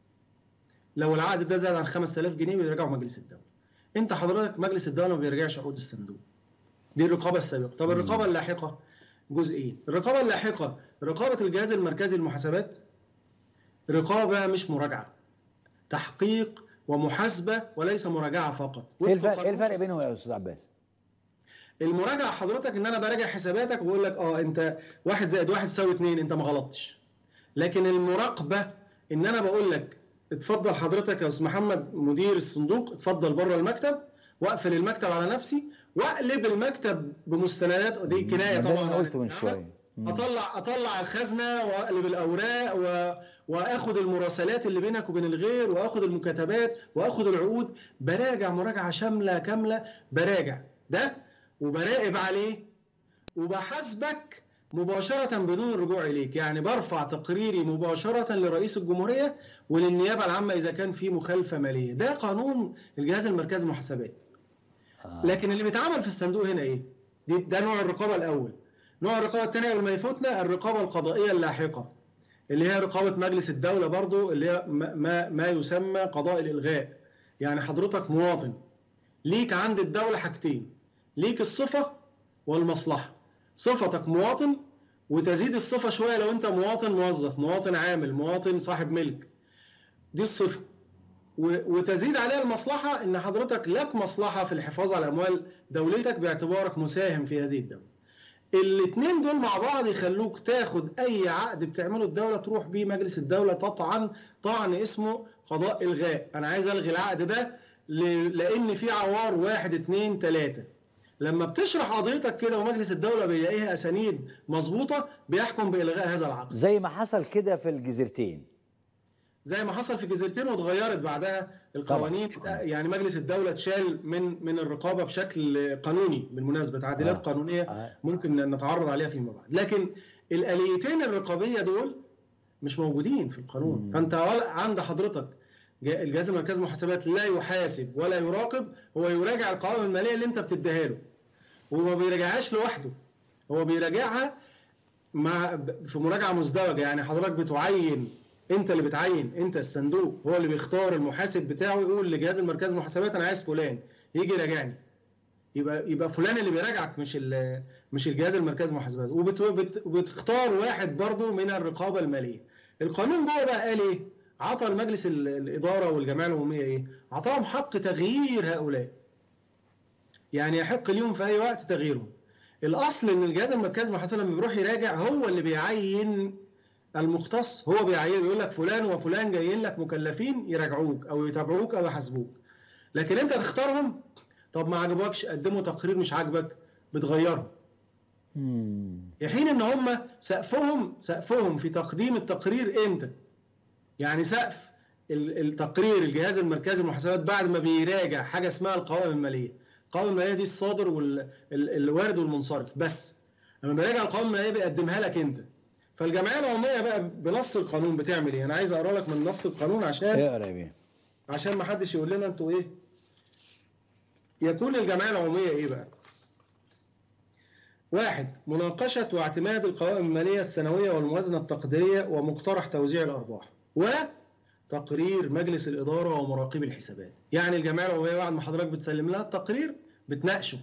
لو العقد ده زاد عن 5000 جنيه بيراجعه مجلس الدوله انت حضرتك مجلس الدوله ما بيراجعش عقود الصندوق دي الرقابه السابقه طب الرقابه اللاحقه جزئين الرقابه اللاحقه رقابه الجهاز المركزي للمحاسبات رقابه مش مراجعه تحقيق ومحاسبه وليس مراجعه فقط ايه وفق الفرق ايه قانون- الفرق بينهم يا استاذ عباس؟ المراجعه حضرتك ان انا براجع حساباتك وبقول لك اه انت واحد زائد واحد يساوي اتنين انت ما غلطتش لكن المراقبه ان انا بقول لك اتفضل حضرتك يا استاذ محمد مدير الصندوق اتفضل بره المكتب واقفل المكتب على نفسي واقلب المكتب بمستندات دي كنايه ده اللي طبعا انا عن قلته من التعامل. شويه مم. اطلع اطلع الخزنه واقلب الاوراق و... واخد المراسلات اللي بينك وبين الغير واخد المكاتبات واخد العقود براجع مراجعه شامله كامله براجع ده وبراقب عليه وبحاسبك مباشرة بدون الرجوع إليك يعني برفع تقريري مباشرة لرئيس الجمهورية وللنيابة العامة إذا كان في مخالفة مالية ده قانون الجهاز المركزي للمحاسبات آه. لكن اللي بيتعمل في الصندوق هنا ايه؟ دي ده نوع الرقابه الاول. نوع الرقابه الثانيه قبل ما يفوتنا الرقابه القضائيه اللاحقه. اللي هي رقابه مجلس الدوله برضو اللي هي ما, ما, ما يسمى قضاء الالغاء. يعني حضرتك مواطن ليك عند الدوله حاجتين. ليك الصفه والمصلحه. صفتك مواطن وتزيد الصفه شويه لو انت مواطن موظف، مواطن عامل، مواطن صاحب ملك. دي الصفه. و- وتزيد عليها المصلحة إن حضرتك لك مصلحة في الحفاظ على أموال دولتك باعتبارك مساهم في هذه الدولة. الاثنين دول مع بعض يخلوك تاخد أي عقد بتعمله الدولة تروح بيه مجلس الدولة تطعن طعن اسمه قضاء إلغاء، أنا عايز ألغي العقد ده ل- لأن في عوار واحد اتنين تلاتة. لما بتشرح قضيتك كده ومجلس الدولة بيلاقيها أسانيد مظبوطة بيحكم بإلغاء هذا العقد. زي ما حصل كده في الجزيرتين زي ما حصل في جزيرتين واتغيرت بعدها القوانين طبعاً. يعني مجلس الدوله اتشال من من الرقابه بشكل قانوني بالمناسبه تعديلات آه. قانونيه آه. ممكن نتعرض عليها فيما بعد لكن الاليتين الرقابيه دول مش موجودين في القانون مم. فانت ولا عند حضرتك جا- الجهاز المركزي للمحاسبات لا يحاسب ولا يراقب هو يراجع القوائم الماليه اللي انت بتديها له وما بيراجعهاش لوحده هو بيراجعها مع ب- في مراجعه مزدوجه يعني حضرتك بتعين انت اللي بتعين انت الصندوق هو اللي بيختار المحاسب بتاعه يقول لجهاز المركزي للمحاسبات انا عايز فلان يجي يراجعني يبقى يبقى فلان اللي بيراجعك مش ال- مش الجهاز المركزي للمحاسبات وبت- وبت- وبتختار واحد برضو من الرقابه الماليه القانون جوه بقى قال ايه عطى المجلس ال- الاداره والجمعيه العموميه ايه عطاهم حق تغيير هؤلاء يعني يحق ليهم في اي وقت تغييرهم الاصل ان الجهاز المركزي للمحاسبه لما بيروح يراجع هو اللي بيعين المختص هو بيعين يقول لك فلان وفلان جايين لك مكلفين يراجعوك او يتابعوك او يحاسبوك لكن انت تختارهم طب ما عجبكش قدموا تقرير مش عاجبك بتغيره مم. في حين ان هم سقفهم سقفهم في تقديم التقرير امتى يعني سقف ال- التقرير الجهاز المركزي للمحاسبات بعد ما بيراجع حاجه اسمها القوائم الماليه القوائم الماليه دي الصادر والوارد والمنصرف بس لما بيراجع القوائم الماليه بيقدمها لك انت فالجمعيه العموميه بقى بنص القانون بتعمل ايه انا عايز اقرا لك من نص القانون عشان اقرا يا بيه عشان ما حدش يقول لنا انتوا ايه يكون الجمعيه العموميه ايه بقى واحد مناقشة واعتماد القوائم المالية السنوية والموازنة التقديرية ومقترح توزيع الأرباح وتقرير مجلس الإدارة ومراقبي الحسابات يعني الجمعية العمومية بعد ما حضرتك بتسلم لها التقرير بتناقشه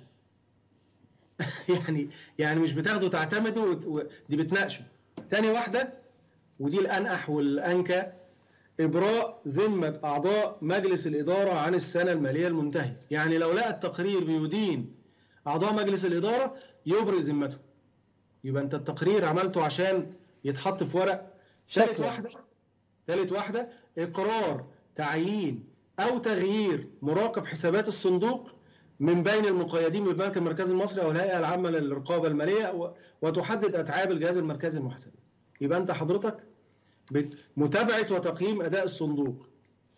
يعني يعني مش بتاخده تعتمده وت- و- دي بتناقشه تاني واحدة ودي الأنقح والأنكى إبراء ذمة أعضاء مجلس الإدارة عن السنة المالية المنتهية يعني لو لقى التقرير بيدين أعضاء مجلس الإدارة يبرئ ذمته يبقى أنت التقرير عملته عشان يتحط في ورق ثالث شكله. واحدة ثالث واحدة إقرار تعيين أو تغيير مراقب حسابات الصندوق من بين المقيدين بالبنك المركزي المصري أو الهيئة العامة للرقابة المالية و- وتحدد أتعاب الجهاز المركزي للمحاسبات يبقى أنت حضرتك بت- متابعة وتقييم أداء الصندوق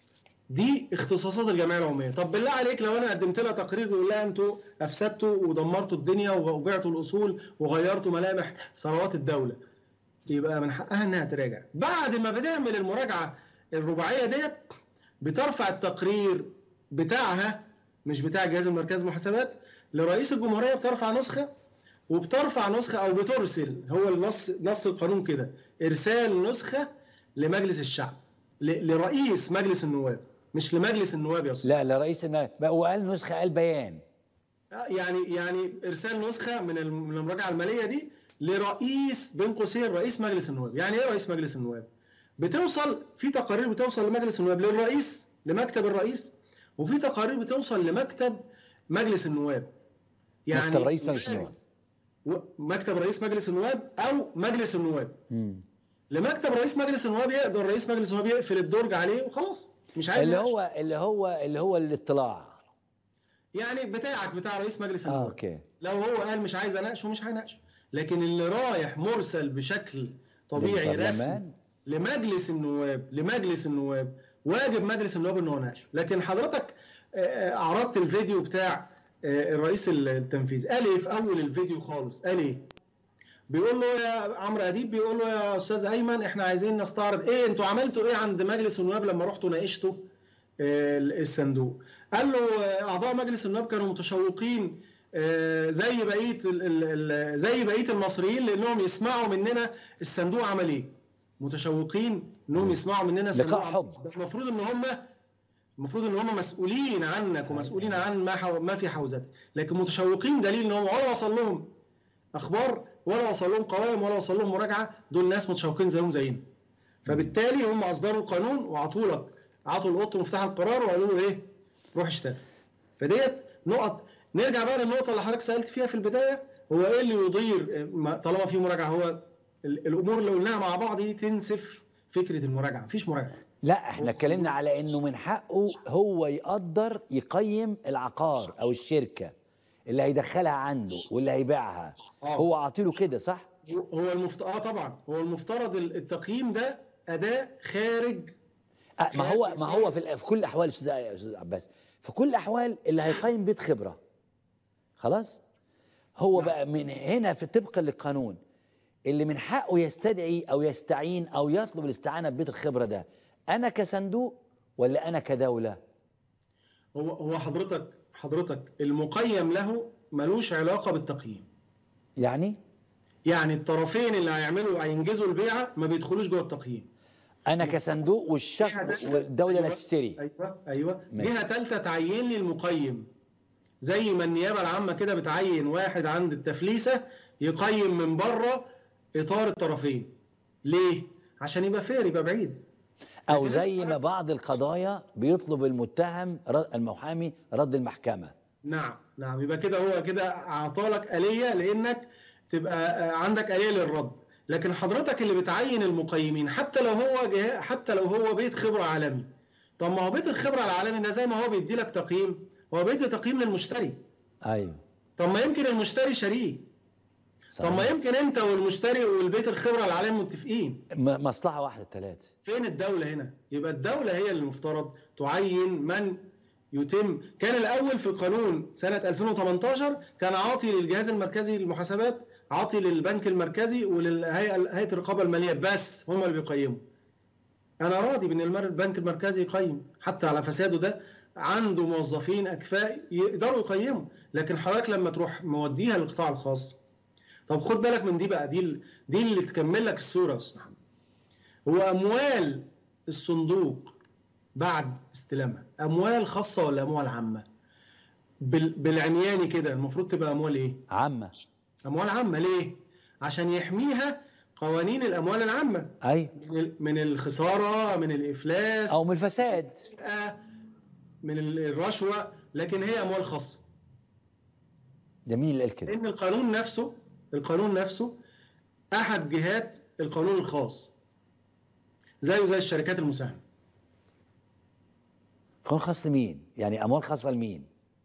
دي اختصاصات الجمعيه العموميه طب بالله عليك لو انا قدمت لها تقرير بيقول لها انتوا افسدتوا ودمرتوا الدنيا وبعتوا الاصول وغيرتوا ملامح ثروات الدوله يبقى من حقها انها تراجع بعد ما بتعمل المراجعه الرباعيه ديت بترفع التقرير بتاعها مش بتاع الجهاز المركزي للمحاسبات لرئيس الجمهوريه بترفع نسخه وبترفع نسخه او بترسل هو النص نص القانون كده ارسال نسخه لمجلس الشعب ل- لرئيس مجلس النواب مش لمجلس النواب يا استاذ لا لا رئيس النائب بقى وقال نسخه قال بيان يعني يعني ارسال نسخه من الم- من المراجعه الماليه دي لرئيس بين قوسين رئيس مجلس النواب يعني ايه رئيس مجلس النواب بتوصل في تقارير بتوصل لمجلس النواب للرئيس لمكتب الرئيس وفي تقارير بتوصل لمكتب مجلس النواب مكتب رئيس مجلس النواب و- مكتب رئيس مجلس النواب او مجلس النواب مم. لمكتب رئيس مجلس النواب يقدر رئيس مجلس النواب يقفل الدرج عليه وخلاص مش عايز اللي يناقشه. هو اللي هو اللي هو الاطلاع يعني بتاعك بتاع رئيس مجلس اه النواب اوكي لو هو قال مش عايز اناقشه مش هيناقشه لكن اللي رايح مرسل بشكل طبيعي رسمي للبرلمان. لمجلس النواب لمجلس النواب واجب مجلس النواب ان هو يناقشه لكن حضرتك آه، آه، عرضت الفيديو بتاع آه، الرئيس التنفيذي قال ايه في اول الفيديو خالص قال ايه بيقول له يا عمرو اديب بيقول له يا استاذ ايمن احنا عايزين نستعرض ايه انتوا عملتوا ايه عند مجلس النواب لما رحتوا ناقشتوا آه، الصندوق قال له آه، اعضاء مجلس النواب كانوا متشوقين آه، زي بقيه ال- ال- ال- زي بقيه المصريين لانهم يسمعوا مننا الصندوق عمل ايه متشوقين انهم يسمعوا مننا الصندوق لقاء عمل حب. إيه. المفروض ان هم المفروض ان هم مسؤولين عنك ومسؤولين عن ما حو... ما في حوزتك لكن متشوقين دليل ان هم ولا وصل لهم اخبار ولا وصل لهم قوائم ولا وصل لهم مراجعه دول ناس متشوقين زيهم زينا فبالتالي هم اصدروا القانون وعطوا لك عطوا القط مفتاح القرار وقالوا له ايه روح اشتغل فديت نقط نرجع بقى للنقطه اللي حضرتك سالت فيها في البدايه هو ايه اللي يضير ما- طالما في مراجعه هو ال- الامور اللي قلناها مع بعض دي تنسف فكره المراجعه مفيش مراجعه لا احنا اتكلمنا على انه من حقه هو يقدر يقيم العقار او الشركه اللي هيدخلها عنده واللي هيبيعها آه. هو عاطيله كده صح هو المفترض اه طبعا هو المفترض التقييم ده اداء خارج آه ما هو ما هو في, ال- في كل الاحوال يا استاذ يا استاذ عباس في كل الاحوال اللي هيقيم بيت خبره خلاص هو بقى من هنا في طبقا للقانون اللي من حقه يستدعي او يستعين او يطلب الاستعانه ببيت الخبره ده انا كصندوق ولا انا كدوله هو هو حضرتك حضرتك المقيم له ملوش علاقه بالتقييم يعني يعني الطرفين اللي هيعملوا هينجزوا البيعه ما بيدخلوش جوه التقييم انا كصندوق والشخص والدوله اللي هتشتري ايوه ايوه ماشي. جهه ثالثه تعين لي المقيم زي ما النيابه العامه كده بتعين واحد عند التفليسه يقيم من بره اطار الطرفين ليه عشان يبقى فير يبقى بعيد او لكن زي الفرق- ما بعض القضايا بيطلب المتهم رد- المحامي رد المحكمه نعم نعم يبقى كده هو كده اعطالك آلية لانك تبقى آه، عندك آلية للرد لكن حضرتك اللي بتعين المقيمين حتى لو هو جه... حتى لو هو بيت خبرة عالمي طب ما هو بيت الخبرة العالمي ده زي ما هو بيدي لك تقييم هو بيدي تقييم للمشتري ايوه طب ما يمكن المشتري شريه طب ما صحيح. يمكن انت والمشتري والبيت الخبرة العالمي متفقين م- مصلحه واحده الثلاثه فين الدولة هنا؟ يبقى الدولة هي اللي المفترض تعين من يتم كان الأول في قانون سنة 2018 كان عاطي للجهاز المركزي للمحاسبات عاطي للبنك المركزي وللهيئة هيئة الرقابة المالية بس هم اللي بيقيموا أنا راضي بأن المر- البنك المركزي يقيم حتى على فساده ده عنده موظفين أكفاء يقدروا يقيموا لكن حضرتك لما تروح موديها للقطاع الخاص طب خد بالك من دي بقى دي ال- دي اللي تكمل لك الصورة يا أستاذ محمد هو اموال الصندوق بعد استلامها اموال خاصه ولا اموال عامه بال- بالعمياني كده المفروض تبقى اموال ايه عامه اموال عامه ليه عشان يحميها قوانين الاموال العامه ايوه من ال- من الخساره من الافلاس او من الفساد من ال- الرشوه لكن هي اموال خاصه ده مين اللي قال كده لان القانون نفسه القانون نفسه احد جهات القانون الخاص زيه زي الشركات المساهمه قانون خاص لمين يعني اموال خاصه لمين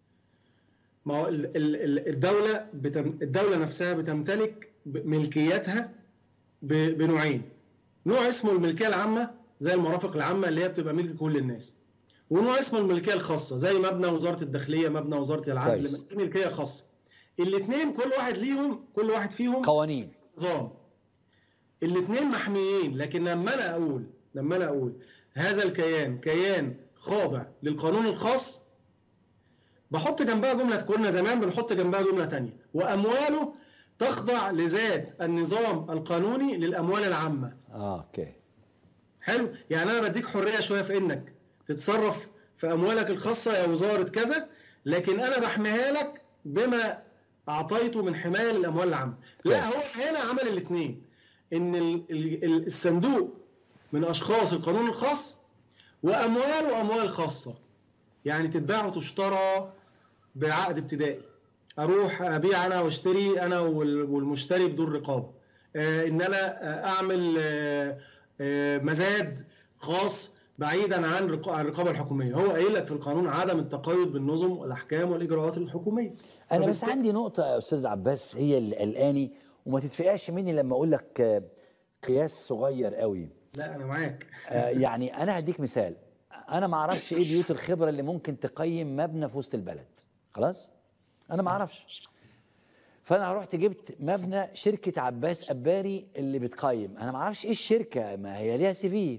ما هو ال- ال- ال- الدولة بتم الدولة نفسها بتمتلك ب- ملكياتها ب- بنوعين نوع اسمه الملكية العامة زي المرافق العامة اللي هي بتبقى ملك كل الناس ونوع اسمه الملكية الخاصة زي مبنى وزارة الداخلية مبنى وزارة العدل كويس. دي ملكية خاصة الاثنين كل واحد ليهم كل واحد فيهم قوانين نظام الاثنين محميين لكن لما انا اقول لما انا اقول هذا الكيان كيان خاضع للقانون الخاص بحط جنبها جمله كنا زمان بنحط جنبها جمله تانية وامواله تخضع لذات النظام القانوني للاموال العامه اه اوكي حلو يعني انا بديك حريه شويه في انك تتصرف في اموالك الخاصه يا وزاره كذا لكن انا بحميها لك بما اعطيته من حمايه للاموال العامه لا هو هنا عمل الاثنين ان ال- ال- ال- الصندوق من اشخاص القانون الخاص وامواله اموال خاصه يعني تتباع وتشترى بعقد ابتدائي اروح ابيع انا واشتري انا وال- والمشتري بدون رقابه آه، ان انا آه، اعمل آه، آه، مزاد خاص بعيدا عن رق- عن الرقابه الحكوميه هو قايل لك في القانون عدم التقيد بالنظم والاحكام والاجراءات الحكوميه انا بس فبالتالي- عندي نقطه يا استاذ عباس هي اللي قلقاني وما تتفقعش مني لما اقول لك آه، قياس صغير قوي لا انا معاك آه، يعني انا هديك مثال انا ما اعرفش ايه بيوت الخبره اللي ممكن تقيم مبنى في وسط البلد خلاص انا ما اعرفش فانا رحت جبت مبنى شركه عباس اباري اللي بتقيم انا ما اعرفش ايه الشركه ما هي ليها سي في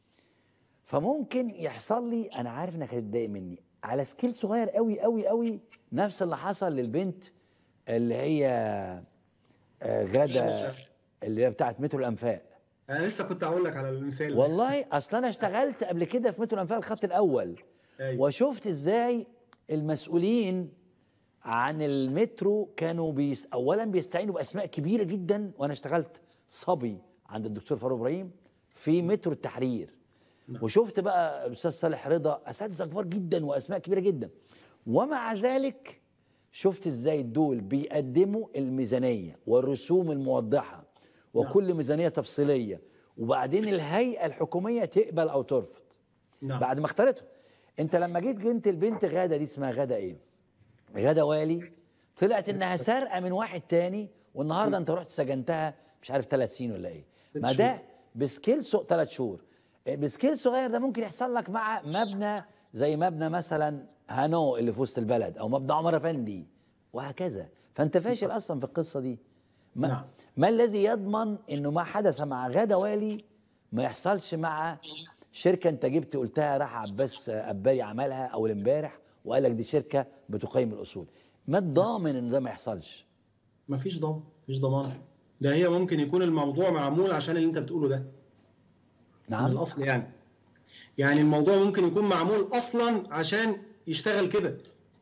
فممكن يحصل لي انا عارف انك هتتضايق مني على سكيل صغير قوي قوي قوي نفس اللي حصل للبنت اللي هي آه، غاده اللي هي بتاعت مترو الانفاق انا لسه كنت اقول لك على المثال ده. والله اصل انا اشتغلت قبل كده في مترو الانفاق الخط الاول أيوة. وشفت ازاي المسؤولين عن المترو كانوا بيس اولا بيستعينوا باسماء كبيره جدا وانا اشتغلت صبي عند الدكتور فاروق ابراهيم في مترو التحرير وشفت بقى الاستاذ صالح رضا اساتذه كبار جدا واسماء كبيره جدا ومع ذلك شفت ازاي دول بيقدموا الميزانيه والرسوم الموضحه وكل ميزانيه تفصيليه وبعدين الهيئه الحكوميه تقبل او ترفض نعم بعد ما اختارته انت لما جيت جنت البنت غاده دي اسمها غاده ايه غاده والي طلعت انها سارقه من واحد تاني والنهارده انت رحت سجنتها مش عارف ثلاث سنين ولا ايه ست ما ده شهور. بسكيل ثلاث شهور بسكيل صغير ده ممكن يحصل لك مع مبنى زي مبنى مثلا هانو اللي في وسط البلد او مبنى عمر افندي وهكذا فانت فاشل اصلا في القصه دي ما, نعم. ما الذي يضمن انه ما حدث مع غاده والي ما يحصلش مع شركه انت جبت قلتها راح عباس قبالي عملها اول امبارح وقال لك دي شركه بتقيم الاصول ما الضامن ان ده ما يحصلش مفيش ضمان مفيش ضمان ده هي ممكن يكون الموضوع معمول عشان اللي انت بتقوله ده من نعم الاصل يعني يعني الموضوع ممكن يكون معمول اصلا عشان يشتغل كده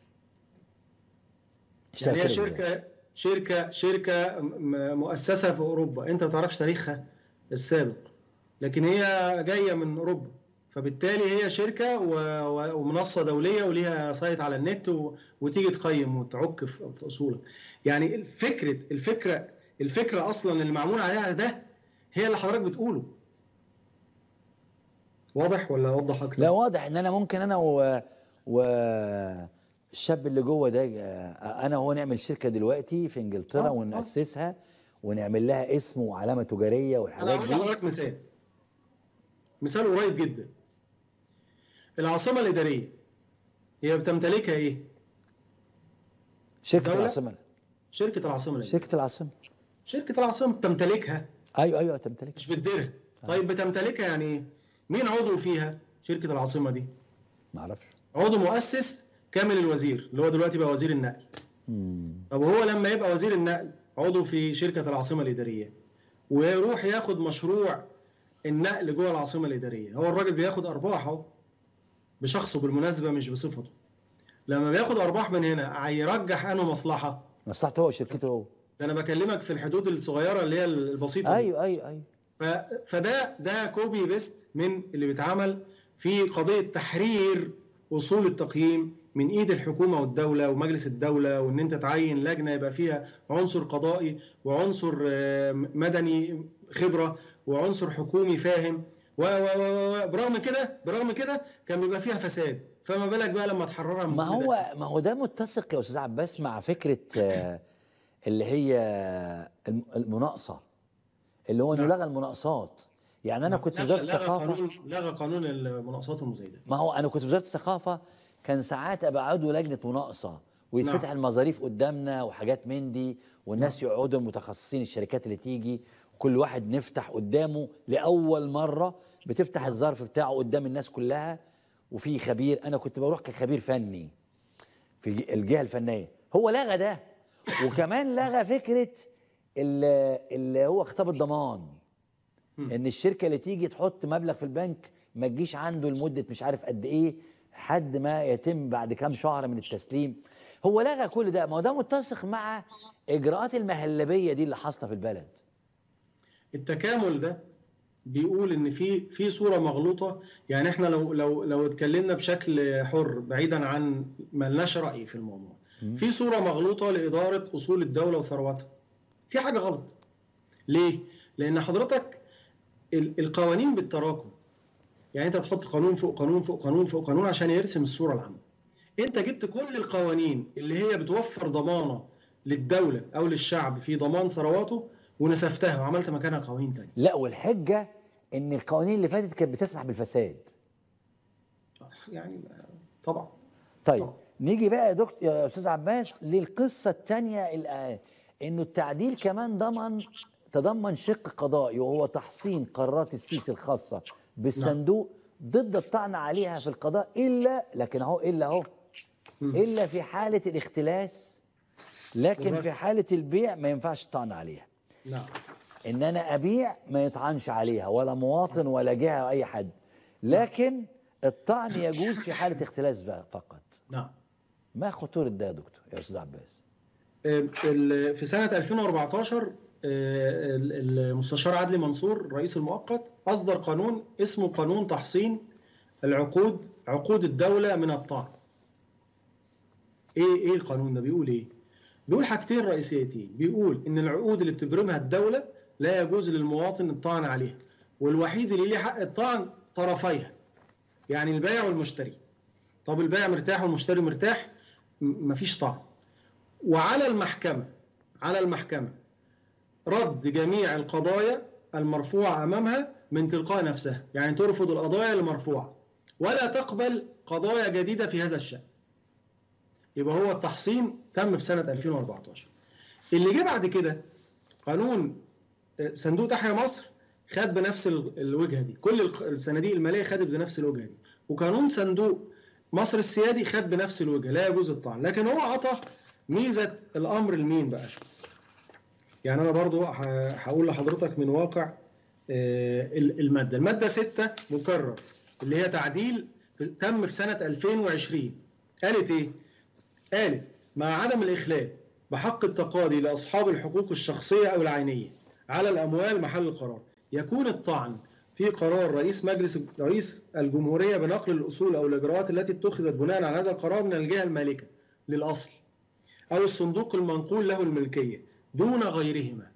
يعني هي اشتغل كده شركه شركه شركه م- مؤسسه في اوروبا انت ما تعرفش تاريخها السابق لكن هي جايه من اوروبا فبالتالي هي شركه و- و- ومنصه دوليه وليها سايت على النت و- وتيجي تقيم وتعك في في اصولك يعني الفكره الفكره الفكره اصلا اللي معمول عليها ده هي اللي حضرتك بتقوله واضح ولا اوضح اكتر لا واضح ان انا ممكن انا و, و... الشاب اللي جوه ده آه، انا وهو نعمل شركه دلوقتي في انجلترا آه، آه. وناسسها ونعمل لها اسم وعلامه تجاريه انا والحاجات هقول دي لحضرتك مثال مثال قريب جدا العاصمه الاداريه هي بتمتلكها ايه شركه دولة؟ العاصمه شركه العاصمه الاداريه شركه العاصمه شركه العاصمه بتمتلكها ايوه ايوه تمتلك مش بتديرها طيب بتمتلكها يعني ايه مين عضو فيها شركه العاصمه دي ما اعرفش عضو مؤسس كامل الوزير اللي هو دلوقتي بقى وزير النقل مم. طب هو لما يبقى وزير النقل عضو في شركة العاصمة الإدارية ويروح ياخد مشروع النقل جوه العاصمة الإدارية هو الراجل بياخد أرباح اهو بشخصه بالمناسبة مش بصفته لما بياخد أرباح من هنا هيرجح أنه مصلحة مصلحته هو شركته هو ده أنا بكلمك في الحدود الصغيرة اللي هي البسيطة دي. ايوه ايوه ايوه ف- فده ده كوبي بيست من اللي بيتعمل في قضيه تحرير اصول التقييم من ايد الحكومه والدوله ومجلس الدوله وان انت تعين لجنه يبقى فيها عنصر قضائي وعنصر آه، مدني خبره وعنصر حكومي فاهم و و و و- برغم كده برغم كده كان بيبقى فيها فساد فما بالك بقى لما تحررها من ما كل ده؟ هو ما هو ده متسق يا استاذ عباس مع فكره آه، اللي هي الم- المناقصه اللي هو انه نعم. لغى المناقصات يعني انا كنت في لغى- وزاره لغى الثقافه قانون لغى قانون المناقصات المزايده ما هو انا كنت في وزاره الثقافه كان ساعات ابقى عضو لجنه مناقصه ويتفتح نعم. المظاريف قدامنا وحاجات من دي والناس يقعدوا المتخصصين الشركات اللي تيجي وكل واحد نفتح قدامه لاول مره بتفتح الظرف بتاعه قدام الناس كلها وفي خبير انا كنت بروح كخبير فني في الجهه الفنيه هو لغى ده وكمان لغى فكره ال- اللي هو خطاب الضمان ان الشركه اللي تيجي تحط مبلغ في البنك ما تجيش عنده لمده مش عارف قد ايه حد ما يتم بعد كام شهر من التسليم هو لغى كل ده ما هو ده متسق مع اجراءات المهلبيه دي اللي حاصله في البلد التكامل ده بيقول ان في في صوره مغلوطه يعني احنا لو لو لو اتكلمنا بشكل حر بعيدا عن ملناش راي في الموضوع في صوره مغلوطه لاداره اصول الدوله وثرواتها في حاجه غلط ليه لان حضرتك ال- القوانين بالتراكم يعني انت بتحط قانون فوق قانون فوق قانون فوق قانون عشان يرسم الصوره العامه انت جبت كل القوانين اللي هي بتوفر ضمانه للدوله او للشعب في ضمان ثرواته ونسفتها وعملت مكانها قوانين تانية لا والحجه ان القوانين اللي فاتت كانت بتسمح بالفساد يعني طبعا طيب طبعا. نيجي بقى يا دكتور يا استاذ عباس للقصه الثانيه الآن انه التعديل كمان ضمن تضمن شق قضائي وهو تحصين قرارات السيسي الخاصه بالصندوق ضد الطعن عليها في القضاء الا لكن اهو الا اهو مم. الا في حاله الاختلاس لكن والرسم. في حاله البيع ما ينفعش الطعن عليها نعم ان انا ابيع ما يطعنش عليها ولا مواطن ولا جهه ولا اي حد لكن الطعن يجوز في حاله اختلاس بقى فقط نعم ما خطوره ده يا دكتور يا استاذ عباس آه، ال- في سنة 2014 آه، ال- المستشار عدلي منصور الرئيس المؤقت أصدر قانون اسمه قانون تحصين العقود عقود الدولة من الطعن. إيه إيه القانون ده بيقول إيه؟ بيقول حاجتين رئيسيتين، بيقول إن العقود اللي بتبرمها الدولة لا يجوز للمواطن الطعن عليها، والوحيد اللي ليه حق الطعن طرفيها. يعني البائع والمشتري. طب البائع مرتاح والمشتري مرتاح م- مفيش طعن. وعلى المحكمة على المحكمة رد جميع القضايا المرفوعة أمامها من تلقاء نفسها يعني ترفض القضايا المرفوعة ولا تقبل قضايا جديدة في هذا الشأن يبقى هو التحصين تم في سنة 2014 اللي جه بعد كده قانون آه، صندوق تحيا مصر خد بنفس ال- الوجهه دي كل الق- الصناديق الماليه خدت بنفس الوجهه دي وقانون صندوق مصر السيادي خد بنفس الوجهه لا يجوز الطعن لكن هو عطى ميزه الامر لمين بقى يعني انا برضو ه- هقول لحضرتك من واقع آه، ال- الماده الماده 6 مكرر اللي هي تعديل في- تم في سنه 2020 قالت ايه قالت مع عدم الاخلال بحق التقاضي لاصحاب الحقوق الشخصيه او العينيه على الاموال محل القرار يكون الطعن في قرار رئيس مجلس رئيس الجمهوريه بنقل الاصول او الاجراءات التي اتخذت بناء على هذا القرار من الجهه المالكه للاصل او الصندوق المنقول له الملكيه دون غيرهما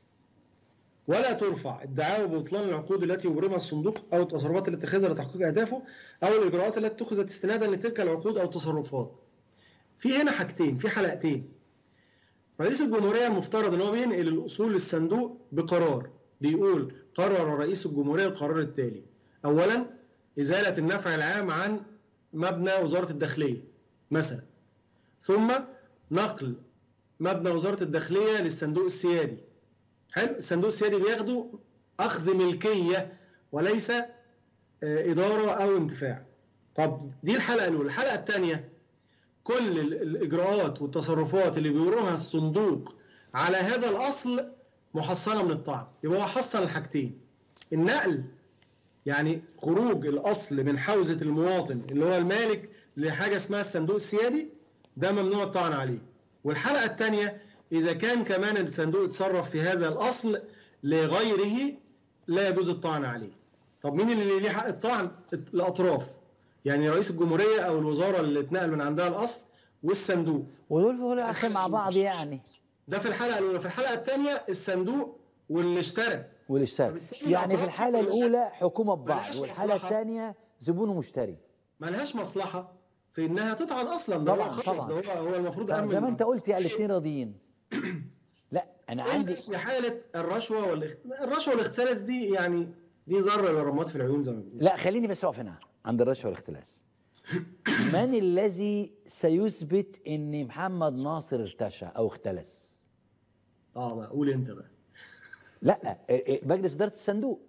ولا ترفع الدعاوى ببطلان العقود التي يبرمها الصندوق او التصرفات التي اتخذها لتحقيق اهدافه او الاجراءات التي اتخذت استنادا لتلك العقود او التصرفات. في هنا حاجتين في حلقتين. رئيس الجمهوريه المفترض ان هو بينقل الاصول للصندوق بقرار بيقول قرر رئيس الجمهوريه القرار التالي. اولا ازاله النفع العام عن مبنى وزاره الداخليه مثلا. ثم نقل مبنى وزاره الداخليه للصندوق السيادي. حلو الصندوق السيادي بياخده اخذ ملكيه وليس آه، اداره او انتفاع طب دي الحلقه الاولى الحلقه الثانيه كل ال- الاجراءات والتصرفات اللي بيمرها الصندوق على هذا الاصل محصنه من الطعن يبقى هو حصن الحاجتين النقل يعني خروج الاصل من حوزه المواطن اللي هو المالك لحاجه اسمها الصندوق السيادي ده ممنوع الطعن عليه والحلقه الثانيه اذا كان كمان الصندوق اتصرف في هذا الاصل لغيره لا يجوز الطعن عليه طب مين اللي ليه حق الطعن الاطراف يعني رئيس الجمهوريه او الوزاره اللي اتنقل من عندها الاصل والصندوق ودول في الاخر مع بعض يعني ده في الحلقه الاولى في الحلقه الثانيه الصندوق واللي اشترى والاشتراك فبالتالي يعني في الأطراف الحالة ملهاش- الأولى حكومة ببعض ملهاش والحالة مصلحة. الثانية زبون ومشتري ملهاش مصلحه في انها تطعن اصلا ده طبعاً، هو خلاص طبعاً. ده هو هو المفروض طبعاً امن زي ما أنت قلت يعني الاثنين راضيين لا أنا عندي في حاله الرشوه والاخ... الرشوه والاختلاس دي يعني دي ذره للرماد في العيون زي ما بيقولوا لا خليني بس أقف هنا عند الرشوة والاختلاس من الذي سيثبت ان محمد ناصر ارتشى او اختلس اه بقى قول انت بقى لا إيه، إيه، مجلس اداره الصندوق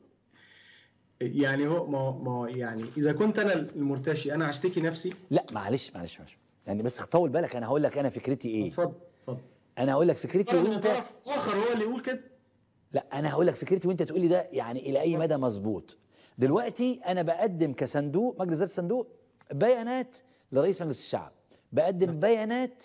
يعني هو ما ما يعني اذا كنت انا المرتشي انا هشتكي نفسي لا معلش معلش معلش يعني بس طول بالك انا هقول لك انا فكرتي ايه اتفضل اتفضل انا هقول لك فكرتي طرف من وانت طرف اخر هو اللي يقول كده لا انا هقول لك فكرتي وانت تقول لي ده يعني الى اي مدى مظبوط دلوقتي انا بقدم كصندوق مجلس اداره الصندوق بيانات لرئيس مجلس الشعب بقدم بيانات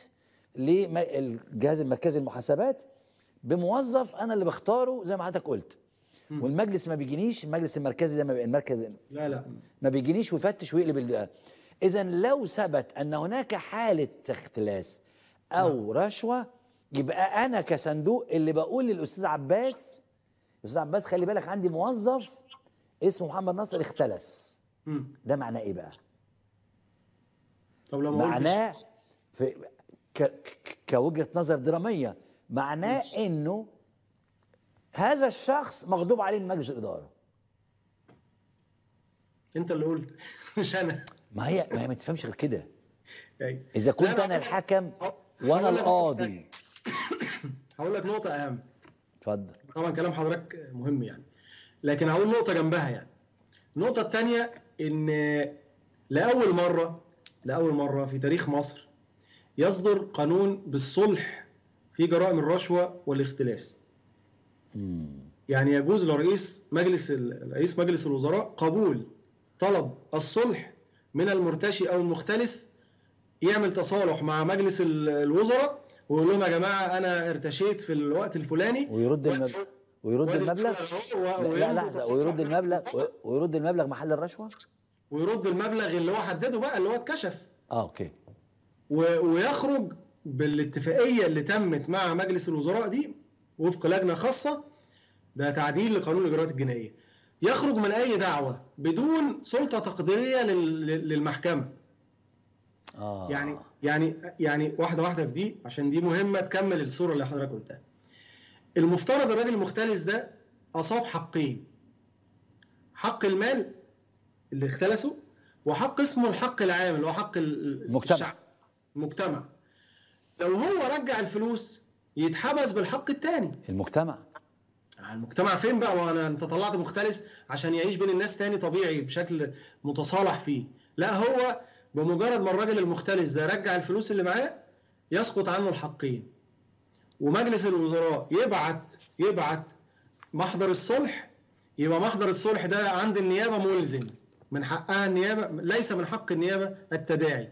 للجهاز المركزي للمحاسبات بموظف انا اللي بختاره زي ما حضرتك قلت والمجلس ما بيجينيش المجلس المركزي ده ما بي- المركز لا لا ما بيجينيش ويفتش ويقلب ال- اذا لو ثبت ان هناك حاله اختلاس او رشوه يبقى انا كصندوق اللي بقول للاستاذ عباس الاستاذ عباس خلي بالك عندي موظف اسمه محمد ناصر اختلس مم. ده معناه ايه بقى طب لو ما قلتش معناه في ك ك- كوجهه نظر دراميه معناه انه هذا الشخص مغضوب عليه من مجلس الاداره انت اللي قلت مش انا ما هي ما هي ما تفهمش غير كده أيوة. اذا كنت لا، انا لا. الحكم هقول وانا لك- القاضي هقول لك نقطه اهم اتفضل طبعا كلام حضرتك مهم يعني لكن هقول نقطه جنبها يعني النقطه الثانيه ان لاول مره لاول مره في تاريخ مصر يصدر قانون بالصلح في جرائم الرشوه والاختلاس يعني يجوز لرئيس مجلس ال- رئيس مجلس الوزراء قبول طلب الصلح من المرتشي او المختلس يعمل تصالح مع مجلس ال- الوزراء ويقول لهم يا جماعه انا ارتشيت في الوقت الفلاني ويرد المبلغ ويرد وادي المبلغ الفلوس أهو، لا, و- لا ويمضي لحظه تصريح ويرد مع المبلغ الوزراء، ويرد المبلغ محل الرشوه ويرد المبلغ اللي هو حدده بقى اللي هو اتكشف اه اوكي و- ويخرج بالاتفاقيه اللي تمت مع مجلس الوزراء دي وفق لجنه خاصه ده تعديل لقانون الاجراءات الجنائيه يخرج من اي دعوه بدون سلطه تقديريه لل- للمحكمه اه يعني يعني يعني واحده واحده في دي عشان دي مهمه تكمل الصوره اللي حضرتك قلتها المفترض الراجل المختلس ده اصاب حقين حق المال اللي اختلسه وحق اسمه الحق العام اللي هو حق ال- المجتمع. الشعب المجتمع لو هو رجع الفلوس يتحبس بالحق الثاني المجتمع المجتمع فين بقى وانا انت طلعت مختلس عشان يعيش بين الناس تاني طبيعي بشكل متصالح فيه لا هو بمجرد ما الراجل المختلس ده رجع الفلوس اللي معاه يسقط عنه الحقين ومجلس الوزراء يبعت يبعت محضر الصلح يبقى محضر الصلح ده عند النيابه ملزم من حقها النيابه ليس من حق النيابه التداعي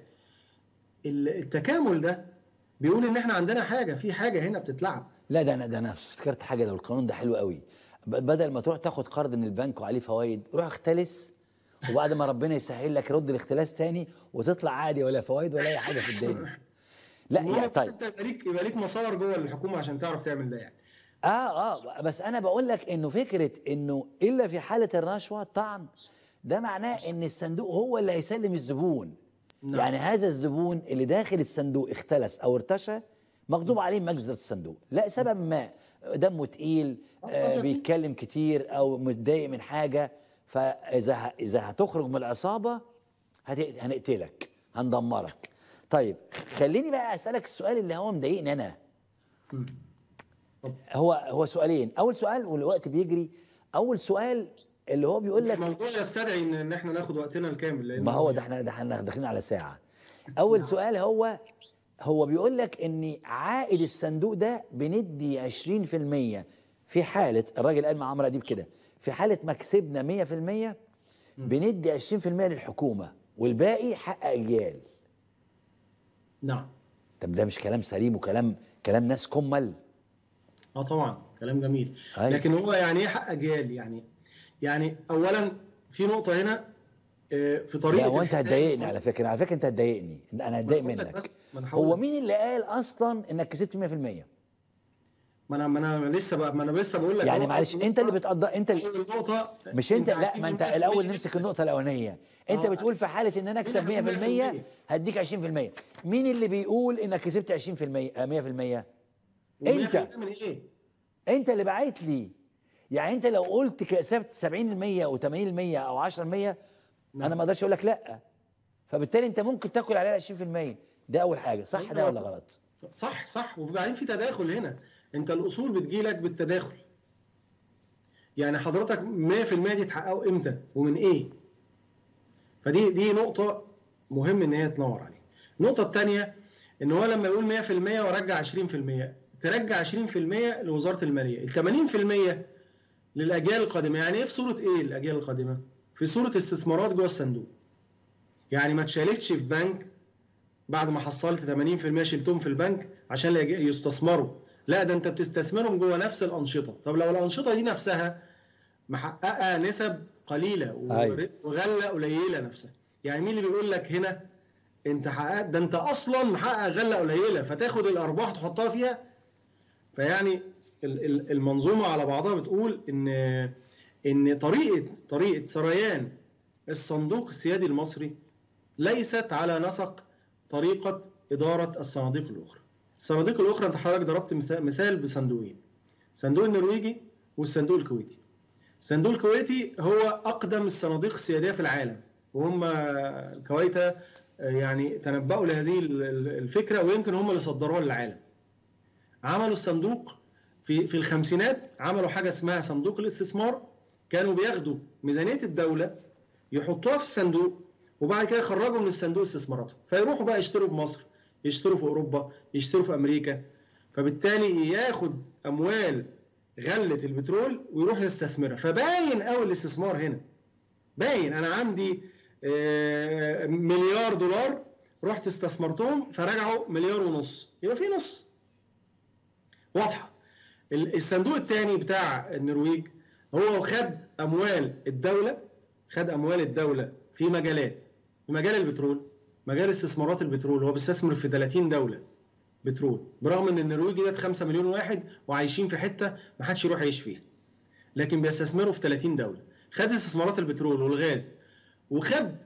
التكامل ده بيقول ان احنا عندنا حاجه في حاجه هنا بتتلعب لا ده انا ده انا افتكرت حاجه لو القانون ده حلو قوي ب- بدل ما تروح تاخد قرض من البنك وعليه فوائد روح اختلس وبعد ما ربنا يسهل لك رد الاختلاس تاني وتطلع عادي ولا فوائد ولا اي حاجه في الدنيا لا المهم يعني بس طيب انت يبقى ليك يبقى ليك مسار جوه الحكومه عشان تعرف تعمل ده يعني اه اه بس انا بقول لك انه فكره انه الا في حاله الرشوه طعن ده معناه ان الصندوق هو اللي هيسلم الزبون نعم. يعني هذا الزبون اللي داخل الصندوق اختلس او ارتشى مغضوب عليه من مجلس الصندوق لا سبب ما دمه تقيل آه بيتكلم كتير او متضايق من حاجه فاذا ه- اذا هتخرج من العصابه هت- هنقتلك هندمرك طيب خليني بقى اسالك السؤال اللي هو مضايقني انا مم. هو هو سؤالين اول سؤال والوقت بيجري اول سؤال اللي هو بيقول لك الموضوع يستدعي ان ان احنا ناخد وقتنا الكامل لان ما هو ده احنا ده احنا داخلين على ساعه اول سؤال هو هو بيقول لك ان عائد الصندوق ده بندي 20% في حاله الراجل قال مع عمرو اديب كده في حاله مكسبنا 100% بندي 20% للحكومه والباقي حق اجيال نعم طب ده مش كلام سليم وكلام كلام ناس كمل اه طبعا كلام جميل أيوة. لكن هو يعني ايه حق اجيال يعني يعني اولا في نقطه هنا آه، في طريقه لا وانت الحساب هتضايقني على فكره على فكره انت هتضايقني انا هتضايق ما أنا بقول لك منك بس، ما أنا هقول هو لك. مين اللي قال اصلا انك كسبت 100% ما انا ما انا لسه بقى ما انا لسه بقول لك يعني أهو معلش أول انت اللي نقطة- بتقدر انت اللي اول نقطه مش انت لا هتجيب ما انت 100% الاول نمسك النقطه الاولانيه انت آه. بتقول في حاله ان انا اكسب 100% هديك 20% مين اللي بيقول انك كسبت 20% آه، 100% انت. انت من ايه؟ انت اللي باعت لي يعني انت لو قلت كسبت 70% و80% او 10% انا ما اقدرش اقول لك لا فبالتالي انت ممكن تاكل عليها 20% ده اول حاجه صح ده ولا غلط صح صح وبعدين في تداخل هنا انت الاصول بتجيلك بالتداخل يعني حضرتك 100% دي تحققوا امتى ومن ايه فدي دي نقطه مهم ان هي تنور عليها النقطه الثانيه ان هو لما يقول 100% وارجع 20% ترجع 20% لوزاره الماليه ال 80% للاجيال القادمه يعني ايه في صوره ايه الاجيال القادمه في صوره استثمارات جوه الصندوق يعني ما اتشالتش في بنك بعد ما حصلت 80% شلتهم في البنك عشان يج- يستثمروا لا ده انت بتستثمرهم جوه نفس الانشطه طب لو الانشطه دي نفسها محققه نسب قليله و- أيوة. وغله قليله نفسها يعني مين اللي بيقول لك هنا انت حققت ده انت اصلا محقق غله قليله فتاخد الارباح تحطها فيها فيعني ال- ال- المنظومه على بعضها بتقول ان ان طريقه طريقه سريان الصندوق السيادي المصري ليست على نسق طريقه اداره الصناديق الاخرى. الصناديق الاخرى انت حضرتك ضربت مثال- مثال بصندوقين. صندوق النرويجي والصندوق الكويتي. الصندوق الكويتي هو اقدم الصناديق السياديه في العالم وهم الكويت يعني تنبأوا لهذه ال- ال- الفكره ويمكن هم اللي صدروها للعالم. عملوا الصندوق في في الخمسينات عملوا حاجه اسمها صندوق الاستثمار كانوا بياخدوا ميزانيه الدوله يحطوها في الصندوق وبعد كده يخرجوا من الصندوق استثماراتهم فيروحوا بقى يشتروا في مصر يشتروا في اوروبا يشتروا في امريكا فبالتالي ياخد اموال غله البترول ويروح يستثمرها فباين قوي الاستثمار هنا باين انا عندي آه، مليار دولار رحت استثمرتهم فرجعوا مليار ونص يبقى في نص واضحه ال- الصندوق الثاني بتاع النرويج هو خد اموال الدوله خد اموال الدوله في مجالات في مجال البترول مجال استثمارات البترول هو بيستثمر في 30 دوله بترول برغم ان النرويج ديت 5 مليون واحد وعايشين في حته ما حدش يروح يعيش فيها لكن بيستثمروا في 30 دوله خد استثمارات البترول والغاز وخد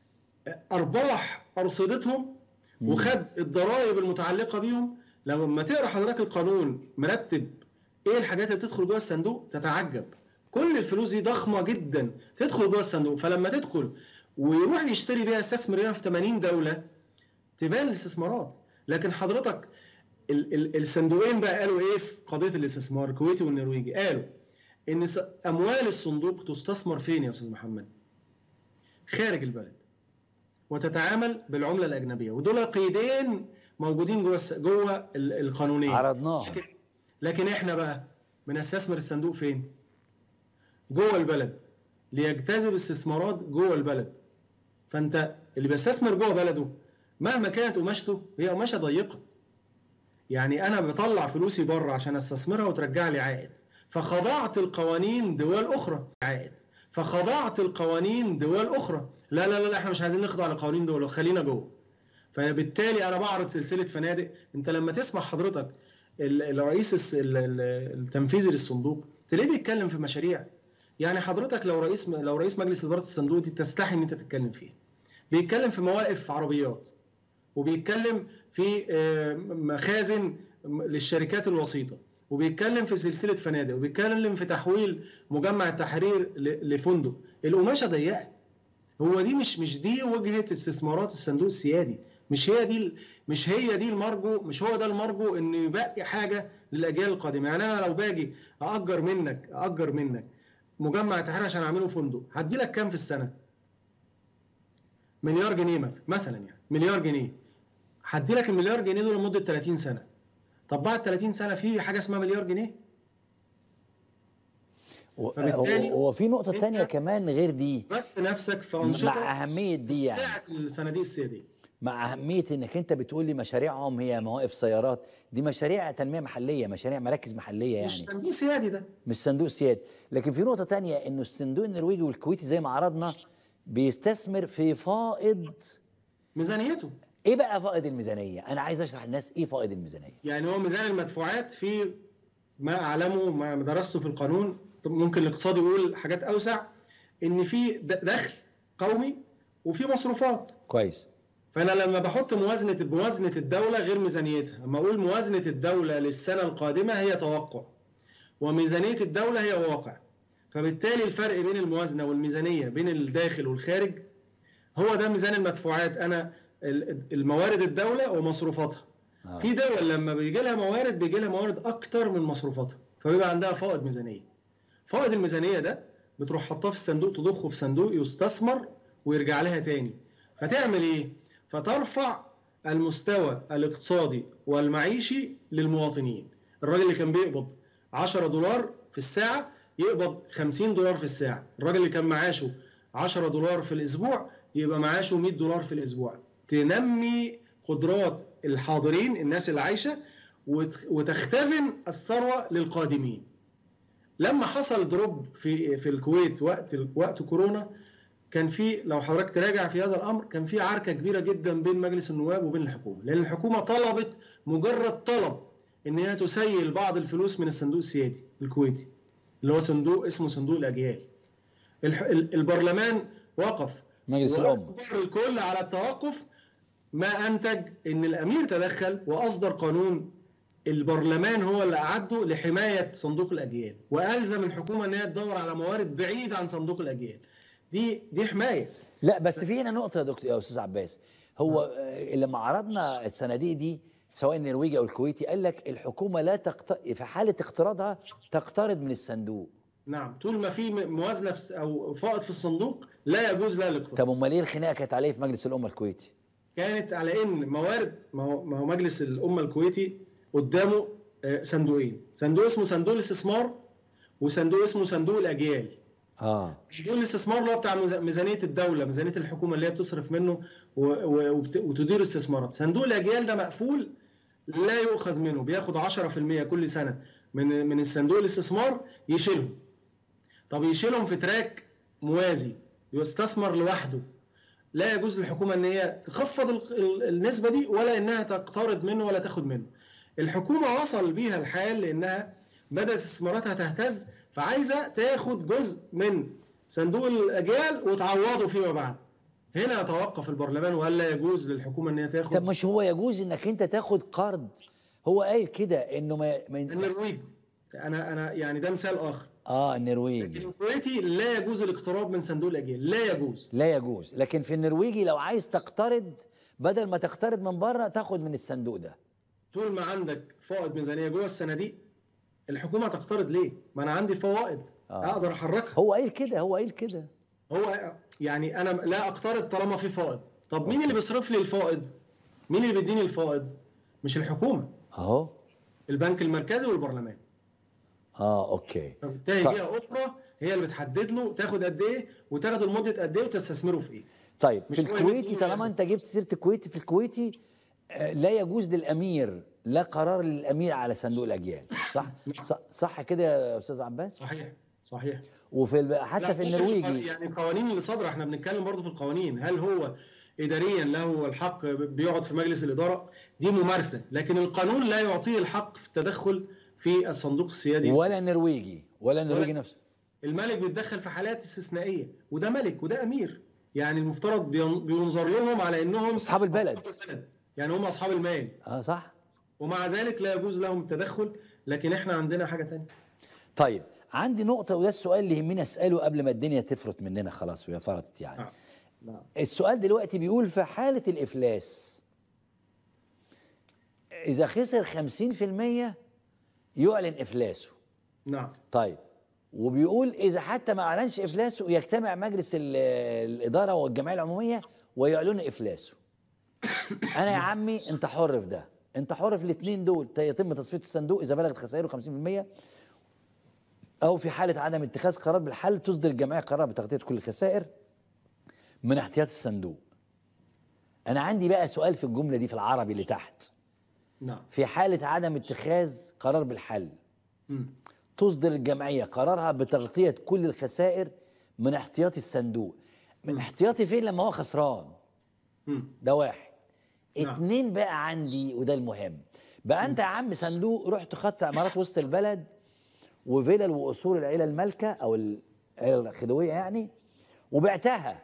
ارباح ارصدتهم وخد الضرائب المتعلقه بيهم لما تقرا حضرتك القانون مرتب ايه الحاجات اللي بتدخل جوه الصندوق تتعجب كل الفلوس دي ضخمه جدا تدخل جوه الصندوق فلما تدخل ويروح يشتري بيها يستثمر هنا في 80 دوله تبان الاستثمارات لكن حضرتك ال- ال- الصندوقين بقى قالوا ايه في قضيه الاستثمار الكويتي والنرويجي قالوا ان س- اموال الصندوق تستثمر فين يا استاذ محمد خارج البلد وتتعامل بالعمله الاجنبيه ودول قيدين موجودين جوه الس- جوه ال- القانونين عرضناه لكن, لكن احنا بقى بنستثمر الصندوق فين جوه البلد ليجتذب استثمارات جوه البلد فانت اللي بيستثمر جوه بلده مهما كانت قماشته هي قماشه ضيقه يعني انا بطلع فلوسي بره عشان استثمرها وترجع لي عائد فخضعت القوانين دول اخرى عائد فخضعت القوانين دول اخرى لا لا لا لا، احنا مش عايزين نخضع لقوانين دول خلينا جوه فبالتالي انا بعرض سلسله فنادق انت لما تسمع حضرتك ال- الرئيس الس- ال- ال- التنفيذي للصندوق تلاقيه بيتكلم في مشاريع يعني حضرتك لو رئيس لو رئيس مجلس اداره الصندوق دي تستحي ان انت تتكلم فيها بيتكلم في مواقف عربيات وبيتكلم في آه، مخازن للشركات الوسيطه وبيتكلم في سلسله فنادق وبيتكلم في تحويل مجمع التحرير ل- لفندق القماشه ضيقه هو دي مش مش دي وجهه استثمارات الصندوق السيادي مش هي دي مش هي دي المرجو مش هو ده المرجو ان يبقي حاجه للاجيال القادمه يعني انا لو باجي ااجر منك ااجر منك مجمع تحرير عشان اعمله فندق هدي لك كام في السنه مليار جنيه مثلا مثلا يعني مليار جنيه هدي لك المليار جنيه دول لمده 30 سنه طب بعد 30 سنه في حاجه اسمها مليار جنيه و- فبالتالي هو هو في نقطة أنت- تانية كمان غير دي بس نفسك في انشطه مع أهمية دي يعني بتاعت الصناديق السياديه مع أهمية إنك أنت بتقول لي مشاريعهم هي مواقف سيارات دي مشاريع تنمية محلية مشاريع مراكز محلية يعني مش صندوق سيادي ده مش صندوق سيادي لكن في نقطة تانية إنه الصندوق النرويجي والكويتي زي ما عرضنا بيستثمر في فائض ميزانيته إيه بقى فائض الميزانية؟ أنا عايز أشرح للناس إيه فائض الميزانية يعني هو ميزان المدفوعات في ما اعلمه ما درسته في القانون طب ممكن الاقتصاد يقول حاجات اوسع ان في د- دخل قومي وفي مصروفات كويس فانا لما بحط موازنه بموازنه الدوله غير ميزانيتها اما اقول موازنه الدوله للسنه القادمه هي توقع وميزانيه الدوله هي واقع فبالتالي الفرق بين الموازنه والميزانيه بين الداخل والخارج هو ده ميزان المدفوعات انا ال- الموارد الدوله ومصروفاتها آه. في دول لما بيجي لها موارد بيجي لها موارد اكتر من مصروفاتها فبيبقى عندها فائض ميزانيه فائض الميزانيه ده بتروح حطاه في الصندوق تضخه في صندوق يستثمر ويرجع لها تاني فتعمل ايه فترفع المستوى الاقتصادي والمعيشي للمواطنين الراجل اللي كان بيقبض 10 دولار في الساعه يقبض 50 دولار في الساعه الراجل اللي كان معاشه 10 دولار في الاسبوع يبقى معاشه 100 دولار في الاسبوع تنمي قدرات الحاضرين الناس اللي عايشه وت- وتختزن الثروه للقادمين لما حصل دروب في في الكويت وقت وقت كورونا كان في لو حضرتك تراجع في هذا الامر كان في عركه كبيره جدا بين مجلس النواب وبين الحكومه لان الحكومه طلبت مجرد طلب ان هي تسيل بعض الفلوس من الصندوق السيادي الكويتي اللي هو صندوق اسمه صندوق الاجيال الح- ال- البرلمان وقف مجلس الأمة واجبر الكل على التوقف ما انتج ان الامير تدخل واصدر قانون البرلمان هو اللي اعده لحمايه صندوق الاجيال والزم الحكومه ان هي تدور على موارد بعيده عن صندوق الاجيال دي دي حمايه لا بس في هنا نقطة يا دكتور يا أستاذ عباس هو آه، لما عرضنا الصناديق دي سواء النرويجي أو الكويتي قال لك الحكومة لا تقت... في حالة اقتراضها تقترض من الصندوق نعم طول ما في م- موازنه في س- او فائض في الصندوق لا يجوز لها الاقتراض طب أمال إيه الخناقة كانت عليه في مجلس الأمة الكويتي؟ كانت على ان موارد ما هو ما هو مجلس الامه الكويتي قدامه آه، صندوقين صندوق اسمه صندوق الاستثمار وصندوق اسمه صندوق الاجيال آه صندوق الاستثمار اللي هو بتاع ميز- ميزانيه الدوله ميزانيه الحكومه اللي هي بتصرف منه و- و- وبت- وتدير استثمارات صندوق الاجيال ده مقفول لا يؤخذ منه بياخد 10% كل سنه من من الصندوق الاستثمار يشيلهم طب يشيلهم في تراك موازي يستثمر لوحده لا يجوز للحكومه ان هي تخفض ال- ال- النسبه دي ولا انها تقترض منه ولا تاخد منه الحكومه وصل بيها الحال لانها بدات استثماراتها تهتز فعايزه تاخد جزء من صندوق الاجيال وتعوضه فيما بعد هنا يتوقف البرلمان وهل لا يجوز للحكومه ان هي طب تاخد مش هو يجوز إنك أنت تاخد قرض هو قال كده إنه ما, ما ينفع- النرويج انا انا يعني ده مثال اخر آه لكن النرويجي الكويتي لا يجوز الاقتراب من صندوق الاجيال لا يجوز لا يجوز لكن في النرويجي لو عايز تقترض بدل ما تقترض من بره تاخد من الصندوق ده طول ما عندك فائض ميزانيه جوه الصناديق الحكومه تقترض ليه ما انا عندي فوائد آه. اقدر احركها هو قايل كده هو قايل كده هو يعني انا لا اقترض طالما في فائض طب مين اللي بيصرف لي الفائض مين اللي بيديني الفائض مش الحكومه اهو البنك المركزي والبرلمان اه اوكي فبالتالي طيب. جهه اخرى هي اللي بتحدد له تاخد قد ايه وتاخده لمده قد ايه وتستثمره في ايه طيب مش في هو الكويتي يمد طالما إيده انت جبت سيره الكويتي في الكويتي آه، لا يجوز للامير لا قرار للامير على صندوق الاجيال صح صح, صح كده يا استاذ عباس صحيح صحيح وفي الب- لا، حتى في ممكن النرويجي يعني القوانين اللي صادره احنا بنتكلم برضه في القوانين هل هو اداريا له الحق بيقعد في مجلس الاداره دي ممارسه لكن القانون لا يعطيه الحق في التدخل في الصندوق السيادي ولا النرويجي ولا النرويجي ولا- نفسه الملك بيتدخل في حالات استثنائيه وده ملك وده امير يعني المفترض بين- بينظر لهم على انهم أصحاب البلد. يعني هم اصحاب المال اه صح ومع ذلك لا يجوز لهم التدخل لكن احنا عندنا حاجه تانية طيب عندي نقطة وده السؤال اللي يهمني أسأله قبل ما الدنيا تفرط مننا خلاص وهي فرطت يعني آه. السؤال دلوقتي بيقول في حالة الإفلاس إذا خسر 50% يعلن إفلاسه نعم طيب وبيقول إذا حتى ما أعلنش إفلاسه يجتمع مجلس ال- الإدارة والجمعية العمومية ويعلنوا إفلاسه أنا يا عمي أنت حر في ده أنت حر في الاثنين دول يتم تصفية الصندوق إذا بلغت خسائره 50% أو في حالة عدم اتخاذ قرار بالحل تصدر الجمعية قرار بتغطية كل الخسائر من احتياط الصندوق أنا عندي بقى سؤال في الجملة دي في العربي اللي تحت نعم في حالة عدم اتخاذ قرار بالحل مم. تصدر الجمعية قرارها بتغطية كل الخسائر من احتياطي الصندوق من احتياطي فين لما هو خسران مم. ده واحد نعم. اتنين بقى عندي وده المهم بقى انت يا عم صندوق رحت خدت عمارات وسط البلد وفلل واصول العيله المالكه او العيله الخديويه يعني وبعتها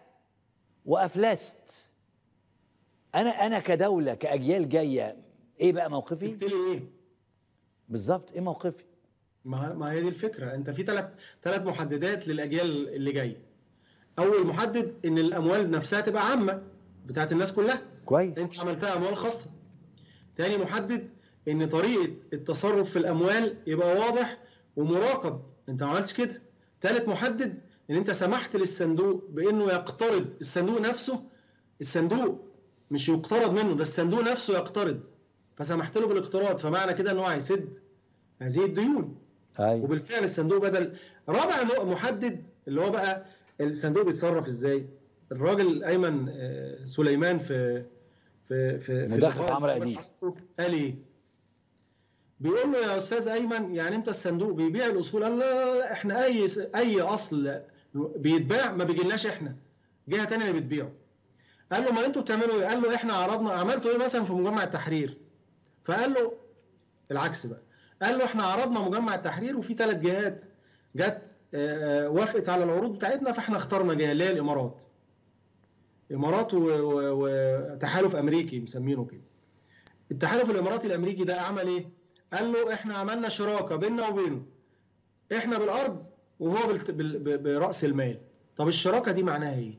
وافلست انا انا كدوله كاجيال جايه ايه بقى موقفي سبت لي ايه بالظبط ايه موقفي ما ما هي دي الفكره انت في ثلاث ثلاث محددات للاجيال اللي جايه اول محدد ان الاموال نفسها تبقى عامه بتاعت الناس كلها كويس انت عملتها اموال خاصه تاني محدد ان طريقه التصرف في الاموال يبقى واضح ومراقب انت ما عملتش كده تالت محدد ان انت سمحت للصندوق بانه يقترض الصندوق نفسه الصندوق مش يقترض منه ده الصندوق نفسه يقترض فسمحت له بالاقتراض فمعنى كده ان هو هيسد هذه الديون ايوه وبالفعل الصندوق بدل رابع نوع محدد اللي هو بقى الصندوق بيتصرف ازاي الراجل ايمن آه، سليمان في في في في مداخلة لقاء عمرو عمل أديب. حلقته قال ايه بيقول له يا استاذ ايمن يعني انت الصندوق بيبيع الاصول قال لا, لا, لا احنا اي اي اصل بيتباع ما بيجيلناش احنا جهه تانية اللي بتبيعه قال له ما انتوا بتعملوا ايه قال له احنا عرضنا عملتوا ايه مثلا في مجمع التحرير فقال له العكس بقى قال له احنا عرضنا مجمع التحرير وفي ثلاث جهات جت آه، آه، وافقت على العروض بتاعتنا فاحنا اخترنا جهه اللي هي الامارات امارات و- و- وتحالف امريكي مسمينه كده التحالف الاماراتي الامريكي ده عمل ايه قال له احنا عملنا شراكه بيننا وبينه احنا بالارض وهو بالت- بال- ب- براس المال طب الشراكه دي معناها ايه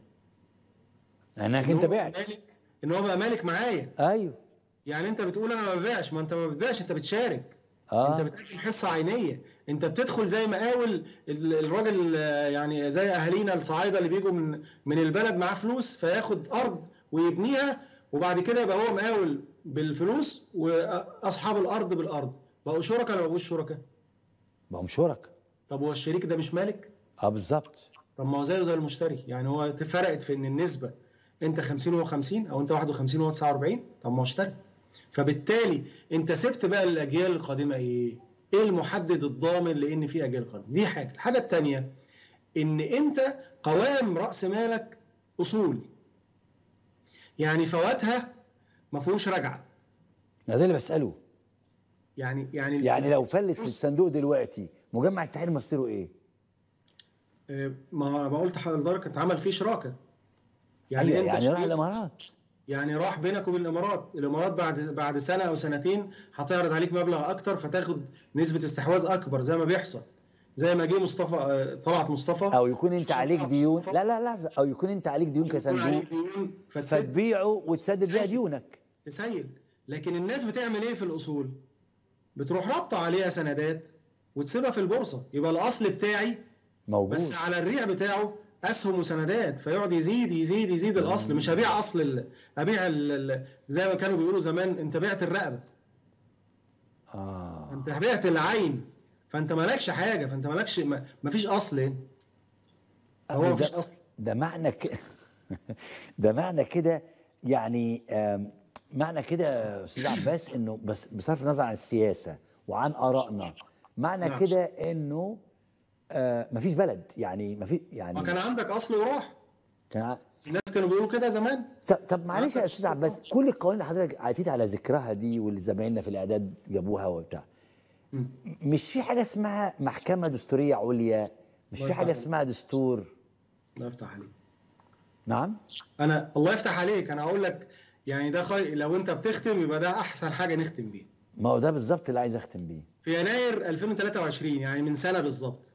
انك إن انت هو بعت مالك ان هو بقى مالك معايا ايوه يعني انت بتقول انا ما ببيعش ما انت ما بتبيعش انت بتشارك اه انت بتقدم حصه عينيه انت بتدخل زي مقاول ال- الراجل آه، يعني زي اهالينا الصعايده اللي بيجوا من من البلد معاه فلوس فياخد ارض ويبنيها وبعد كده يبقى هو مقاول بالفلوس واصحاب الارض بالارض بقوا شركاء ولا ما بقوش شركاء ما هم شركاء طب هو الشريك ده مش مالك اه بالظبط طب ما هو زيه زي المشتري يعني هو فرقت في ان النسبه انت 50 وهو 50 او انت 51 وهو 49 طب ما هو اشتري فبالتالي انت سبت بقى للاجيال القادمه ايه؟ ايه المحدد الضامن لان في اجيال قادمه؟ دي حاجه، الحاجه الثانيه ان انت قوام راس مالك اصول يعني فواتها ما فيهوش رجعه ما ده اللي بساله يعني يعني يعني لو فلس فلوس- الصندوق دلوقتي مجمع التحرير مصيره ايه؟ آه، ما ما قلت لحضرتك اتعمل فيه شراكه يعني يعني, انت يعني راح شريك- الامارات يعني راح بينك وبين الامارات الامارات بعد بعد سنه او سنتين هتعرض عليك مبلغ اكتر فتاخد نسبه استحواذ اكبر زي ما بيحصل زي ما جه مصطفى آه، طلعت مصطفى او يكون انت عليك طلعت ديون مصطفى، لا لا لا او يكون انت عليك ديون يكون كصندوق عليك ديون فتسد فتبيعه وتسدد بيها سيد. ديونك تسيل لكن الناس بتعمل ايه في الاصول بتروح رابطه عليها سندات وتسيبها في البورصه يبقى الاصل بتاعي موجود بس على الريع بتاعه اسهم وسندات فيقعد يزيد يزيد يزيد الاصل مش هبيع اصل ال... ابيع ال... ال... زي ما كانوا بيقولوا زمان انت بعت الرقبه اه انت بعت العين فانت مالكش حاجه فانت مالكش ما... مفيش اصل هنا هو ده- مفيش اصل ده معنى ك... ده معنى كده يعني آم، معنى كده يا استاذ عباس انه بس بصرف النظر عن السياسه وعن ارائنا معنى نعم. كده انه آه مفيش بلد يعني مفيش ما يعني كان عندك اصل وراح كان ع- الناس كانوا بيقولوا كده زمان طب, طب معلش يا عندك استاذ عباس كل القوانين اللي حضرتك عيتيت على ذكرها دي واللي زمايلنا في الاعداد جابوها وبتاع مم. مش في حاجه اسمها محكمه دستوريه عليا مش الله في حاجه يفتح اسمها دستور الله يفتح عليك نعم انا الله يفتح عليك انا اقول لك يعني ده خي... لو انت بتختم يبقى ده احسن حاجه نختم بيها ما هو ده بالظبط اللي عايز اختم بيه في يناير 2023 يعني من سنه بالظبط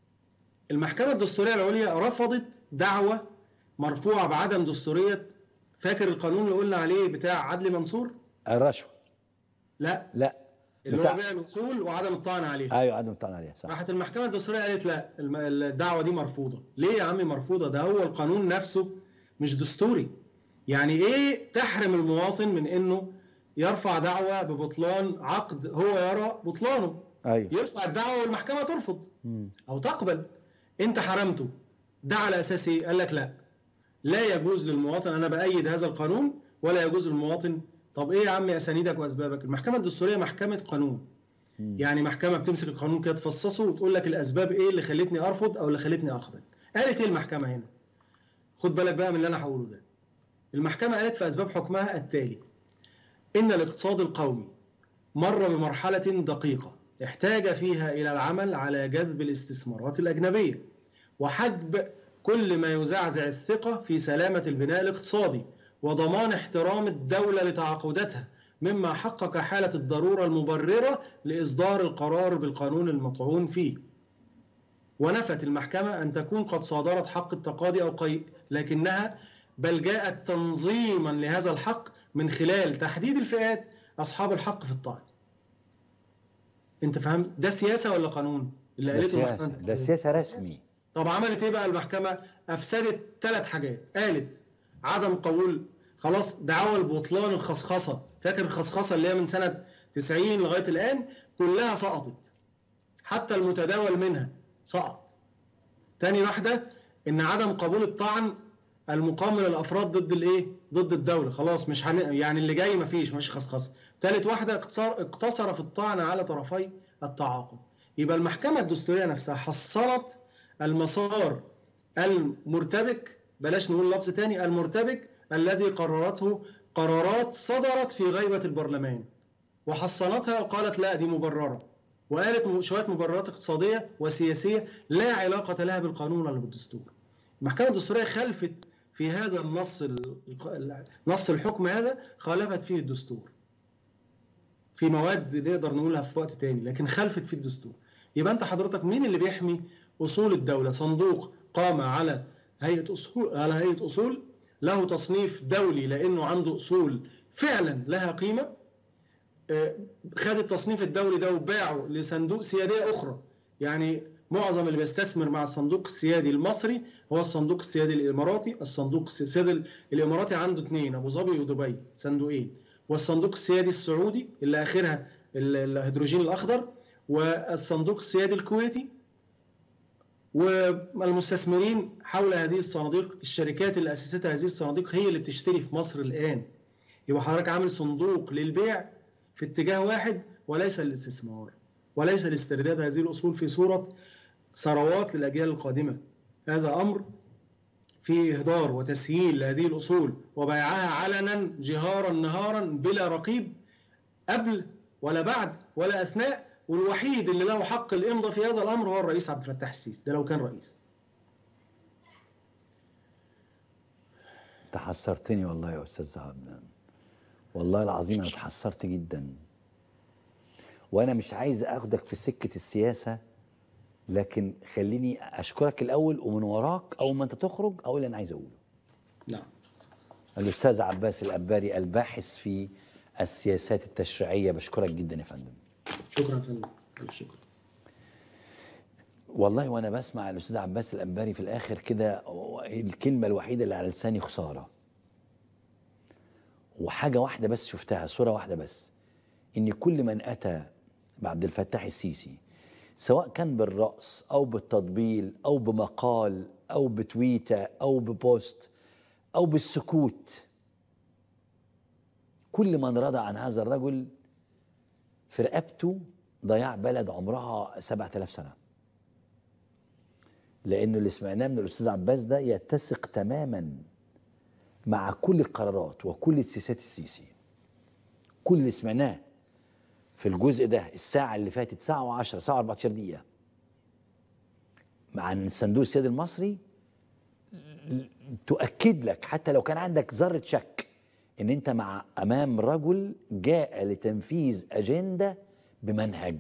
المحكمه الدستوريه العليا رفضت دعوه مرفوعه بعدم دستوريه فاكر القانون اللي قلنا عليه بتاع عدلي منصور الرشوه لا لا اللي بتاع- هو بيع الاصول وعدم الطعن عليها ايوه عدم الطعن عليها صح راحت المحكمه الدستوريه قالت لا الم- الدعوه دي مرفوضه ليه يا عمي مرفوضه ده هو القانون نفسه مش دستوري يعني ايه تحرم المواطن من انه يرفع دعوه ببطلان عقد هو يرى بطلانه ايوه يرفع الدعوه والمحكمه ترفض مم. او تقبل انت حرمته ده على اساس ايه قال لك لا لا يجوز للمواطن انا بايد هذا القانون ولا يجوز للمواطن طب ايه يا عم اسانيدك واسبابك المحكمه الدستوريه محكمه قانون مم. يعني محكمه بتمسك القانون كده تفصصه وتقول لك الاسباب ايه اللي خلتني ارفض او اللي خلتني اقبل قالت ايه المحكمه هنا خد بالك بقى من اللي انا هقوله ده المحكمه قالت في اسباب حكمها التالي ان الاقتصاد القومي مر بمرحله دقيقه احتاج فيها الى العمل على جذب الاستثمارات الاجنبيه وحجب كل ما يزعزع الثقه في سلامه البناء الاقتصادي وضمان احترام الدوله لتعاقداتها مما حقق حاله الضروره المبرره لاصدار القرار بالقانون المطعون فيه ونفت المحكمة أن تكون قد صادرت حق التقاضي أو قي... لكنها بل جاءت تنظيما لهذا الحق من خلال تحديد الفئات أصحاب الحق في الطعن أنت فهمت ده سياسة ولا قانون اللي ده قالته المحكمة سياسه ده سياسه رسمي طب عملت ايه بقى المحكمة؟ أفسدت ثلاث حاجات، قالت عدم قبول خلاص دعاوى البطلان الخصخصة، فاكر الخصخصة اللي هي من سنة 90 لغاية الآن كلها سقطت. حتى المتداول منها سقط. تاني واحدة إن عدم قبول الطعن المقام من الأفراد ضد الإيه؟ ضد الدولة، خلاص مش هن... يعني اللي جاي مفيش مفيش خصخصة. تالت واحدة اقتصر... اقتصر في الطعن على طرفي التعاقد. يبقى المحكمة الدستورية نفسها حصلت المسار المرتبك بلاش نقول لفظ تاني المرتبك الذي قررته قرارات صدرت في غيبة البرلمان وحصنتها وقالت لا دي مبررة وقالت م- شوية مبررات اقتصادية وسياسية لا علاقة لها بالقانون ولا بالدستور المحكمة الدستورية خلفت في هذا النص ال- نص الحكم هذا خالفت فيه الدستور في مواد نقدر نقولها في وقت تاني لكن خلفت فيه الدستور يبقى انت حضرتك مين اللي بيحمي اصول الدوله صندوق قام على هيئه اصول على هيئه اصول له تصنيف دولي لانه عنده اصول فعلا لها قيمه آه، خد التصنيف الدولي ده وباعه لصندوق سياديه اخرى يعني معظم اللي بيستثمر مع الصندوق السيادي المصري هو الصندوق السيادي الاماراتي الصندوق السيادي الاماراتي عنده اثنين ابو ظبي ودبي صندوقين والصندوق السيادي السعودي اللي اخرها ال- الهيدروجين الاخضر والصندوق السيادي الكويتي والمستثمرين حول هذه الصناديق الشركات اللي اسستها هذه الصناديق هي اللي بتشتري في مصر الان يبقى حضرتك عامل صندوق للبيع في اتجاه واحد وليس للاستثمار وليس لاسترداد هذه الاصول في صوره ثروات للاجيال القادمه هذا امر فيه اهدار وتسييل لهذه الاصول وبيعها علنا جهارا نهارا بلا رقيب قبل ولا بعد ولا اثناء والوحيد اللي له حق الامضاء في هذا الامر هو الرئيس عبد الفتاح السيسي ده لو كان رئيس انت حسرتني والله يا استاذ عبد والله العظيم انا اتحسرت جدا وانا مش عايز اخدك في سكه السياسه لكن خليني اشكرك الاول ومن وراك اول ما انت تخرج اقول اللي انا عايز اقوله نعم الاستاذ عباس الاباري الباحث في السياسات التشريعيه بشكرك جدا يا فندم شكرا يا فندم ألف شكرا والله وانا بسمع الاستاذ عباس الانباري في الاخر كده الكلمه الوحيده اللي على لساني خساره وحاجه واحده بس شفتها صوره واحده بس ان كل من اتى بعبد الفتاح السيسي سواء كان بالرأس او بالتطبيل او بمقال او بتويته او ببوست او بالسكوت كل من رضى عن هذا الرجل في رقبته ضياع بلد عمرها 7000 سنه لانه اللي سمعناه من الاستاذ عباس ده يتسق تماما مع كل القرارات وكل سياسات السيسي كل اللي سمعناه في الجزء ده الساعة اللي فاتت ساعة و10 ساعة و14 دقيقة مع صندوق السيادي المصري تؤكد لك حتى لو كان عندك ذرة شك ان انت مع امام رجل جاء لتنفيذ اجندة بمنهج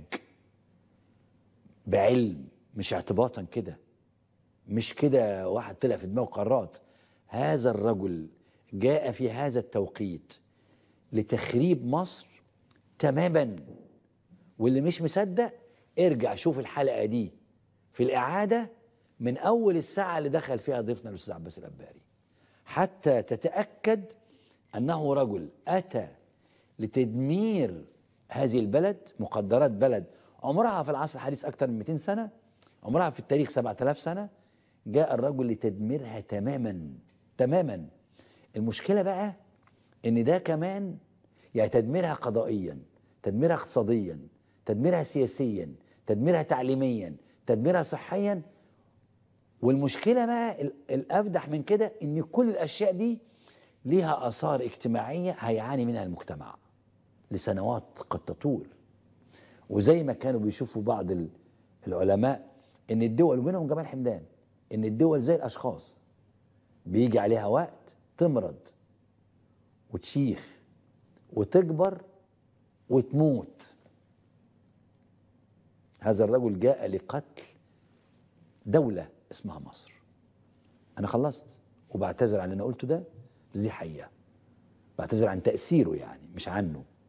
بعلم مش اعتباطا كده مش كده واحد طلع في دماغه قرارات هذا الرجل جاء في هذا التوقيت لتخريب مصر تماما واللي مش مصدق ارجع شوف الحلقه دي في الاعاده من اول الساعه اللي دخل فيها ضيفنا الاستاذ عباس الاباري حتى تتاكد انه رجل اتى لتدمير هذه البلد مقدرات بلد عمرها في العصر الحديث اكثر من 200 سنه عمرها في التاريخ 7000 سنه جاء الرجل لتدميرها تماما تماما المشكله بقى ان ده كمان يعني تدميرها قضائيا تدميرها اقتصاديا تدميرها سياسيا تدميرها تعليميا تدميرها صحيا والمشكله بقى ال- الافدح من كده ان كل الاشياء دي ليها اثار اجتماعيه هيعاني منها المجتمع لسنوات قد تطول وزي ما كانوا بيشوفوا بعض ال- العلماء ان الدول ومنهم جمال حمدان ان الدول زي الاشخاص بيجي عليها وقت تمرض وتشيخ وتكبر وتموت هذا الرجل جاء لقتل دولة اسمها مصر أنا خلصت وبعتذر عن اللي أنا قلته ده بس دي حقيقة بعتذر عن تأثيره يعني مش عنه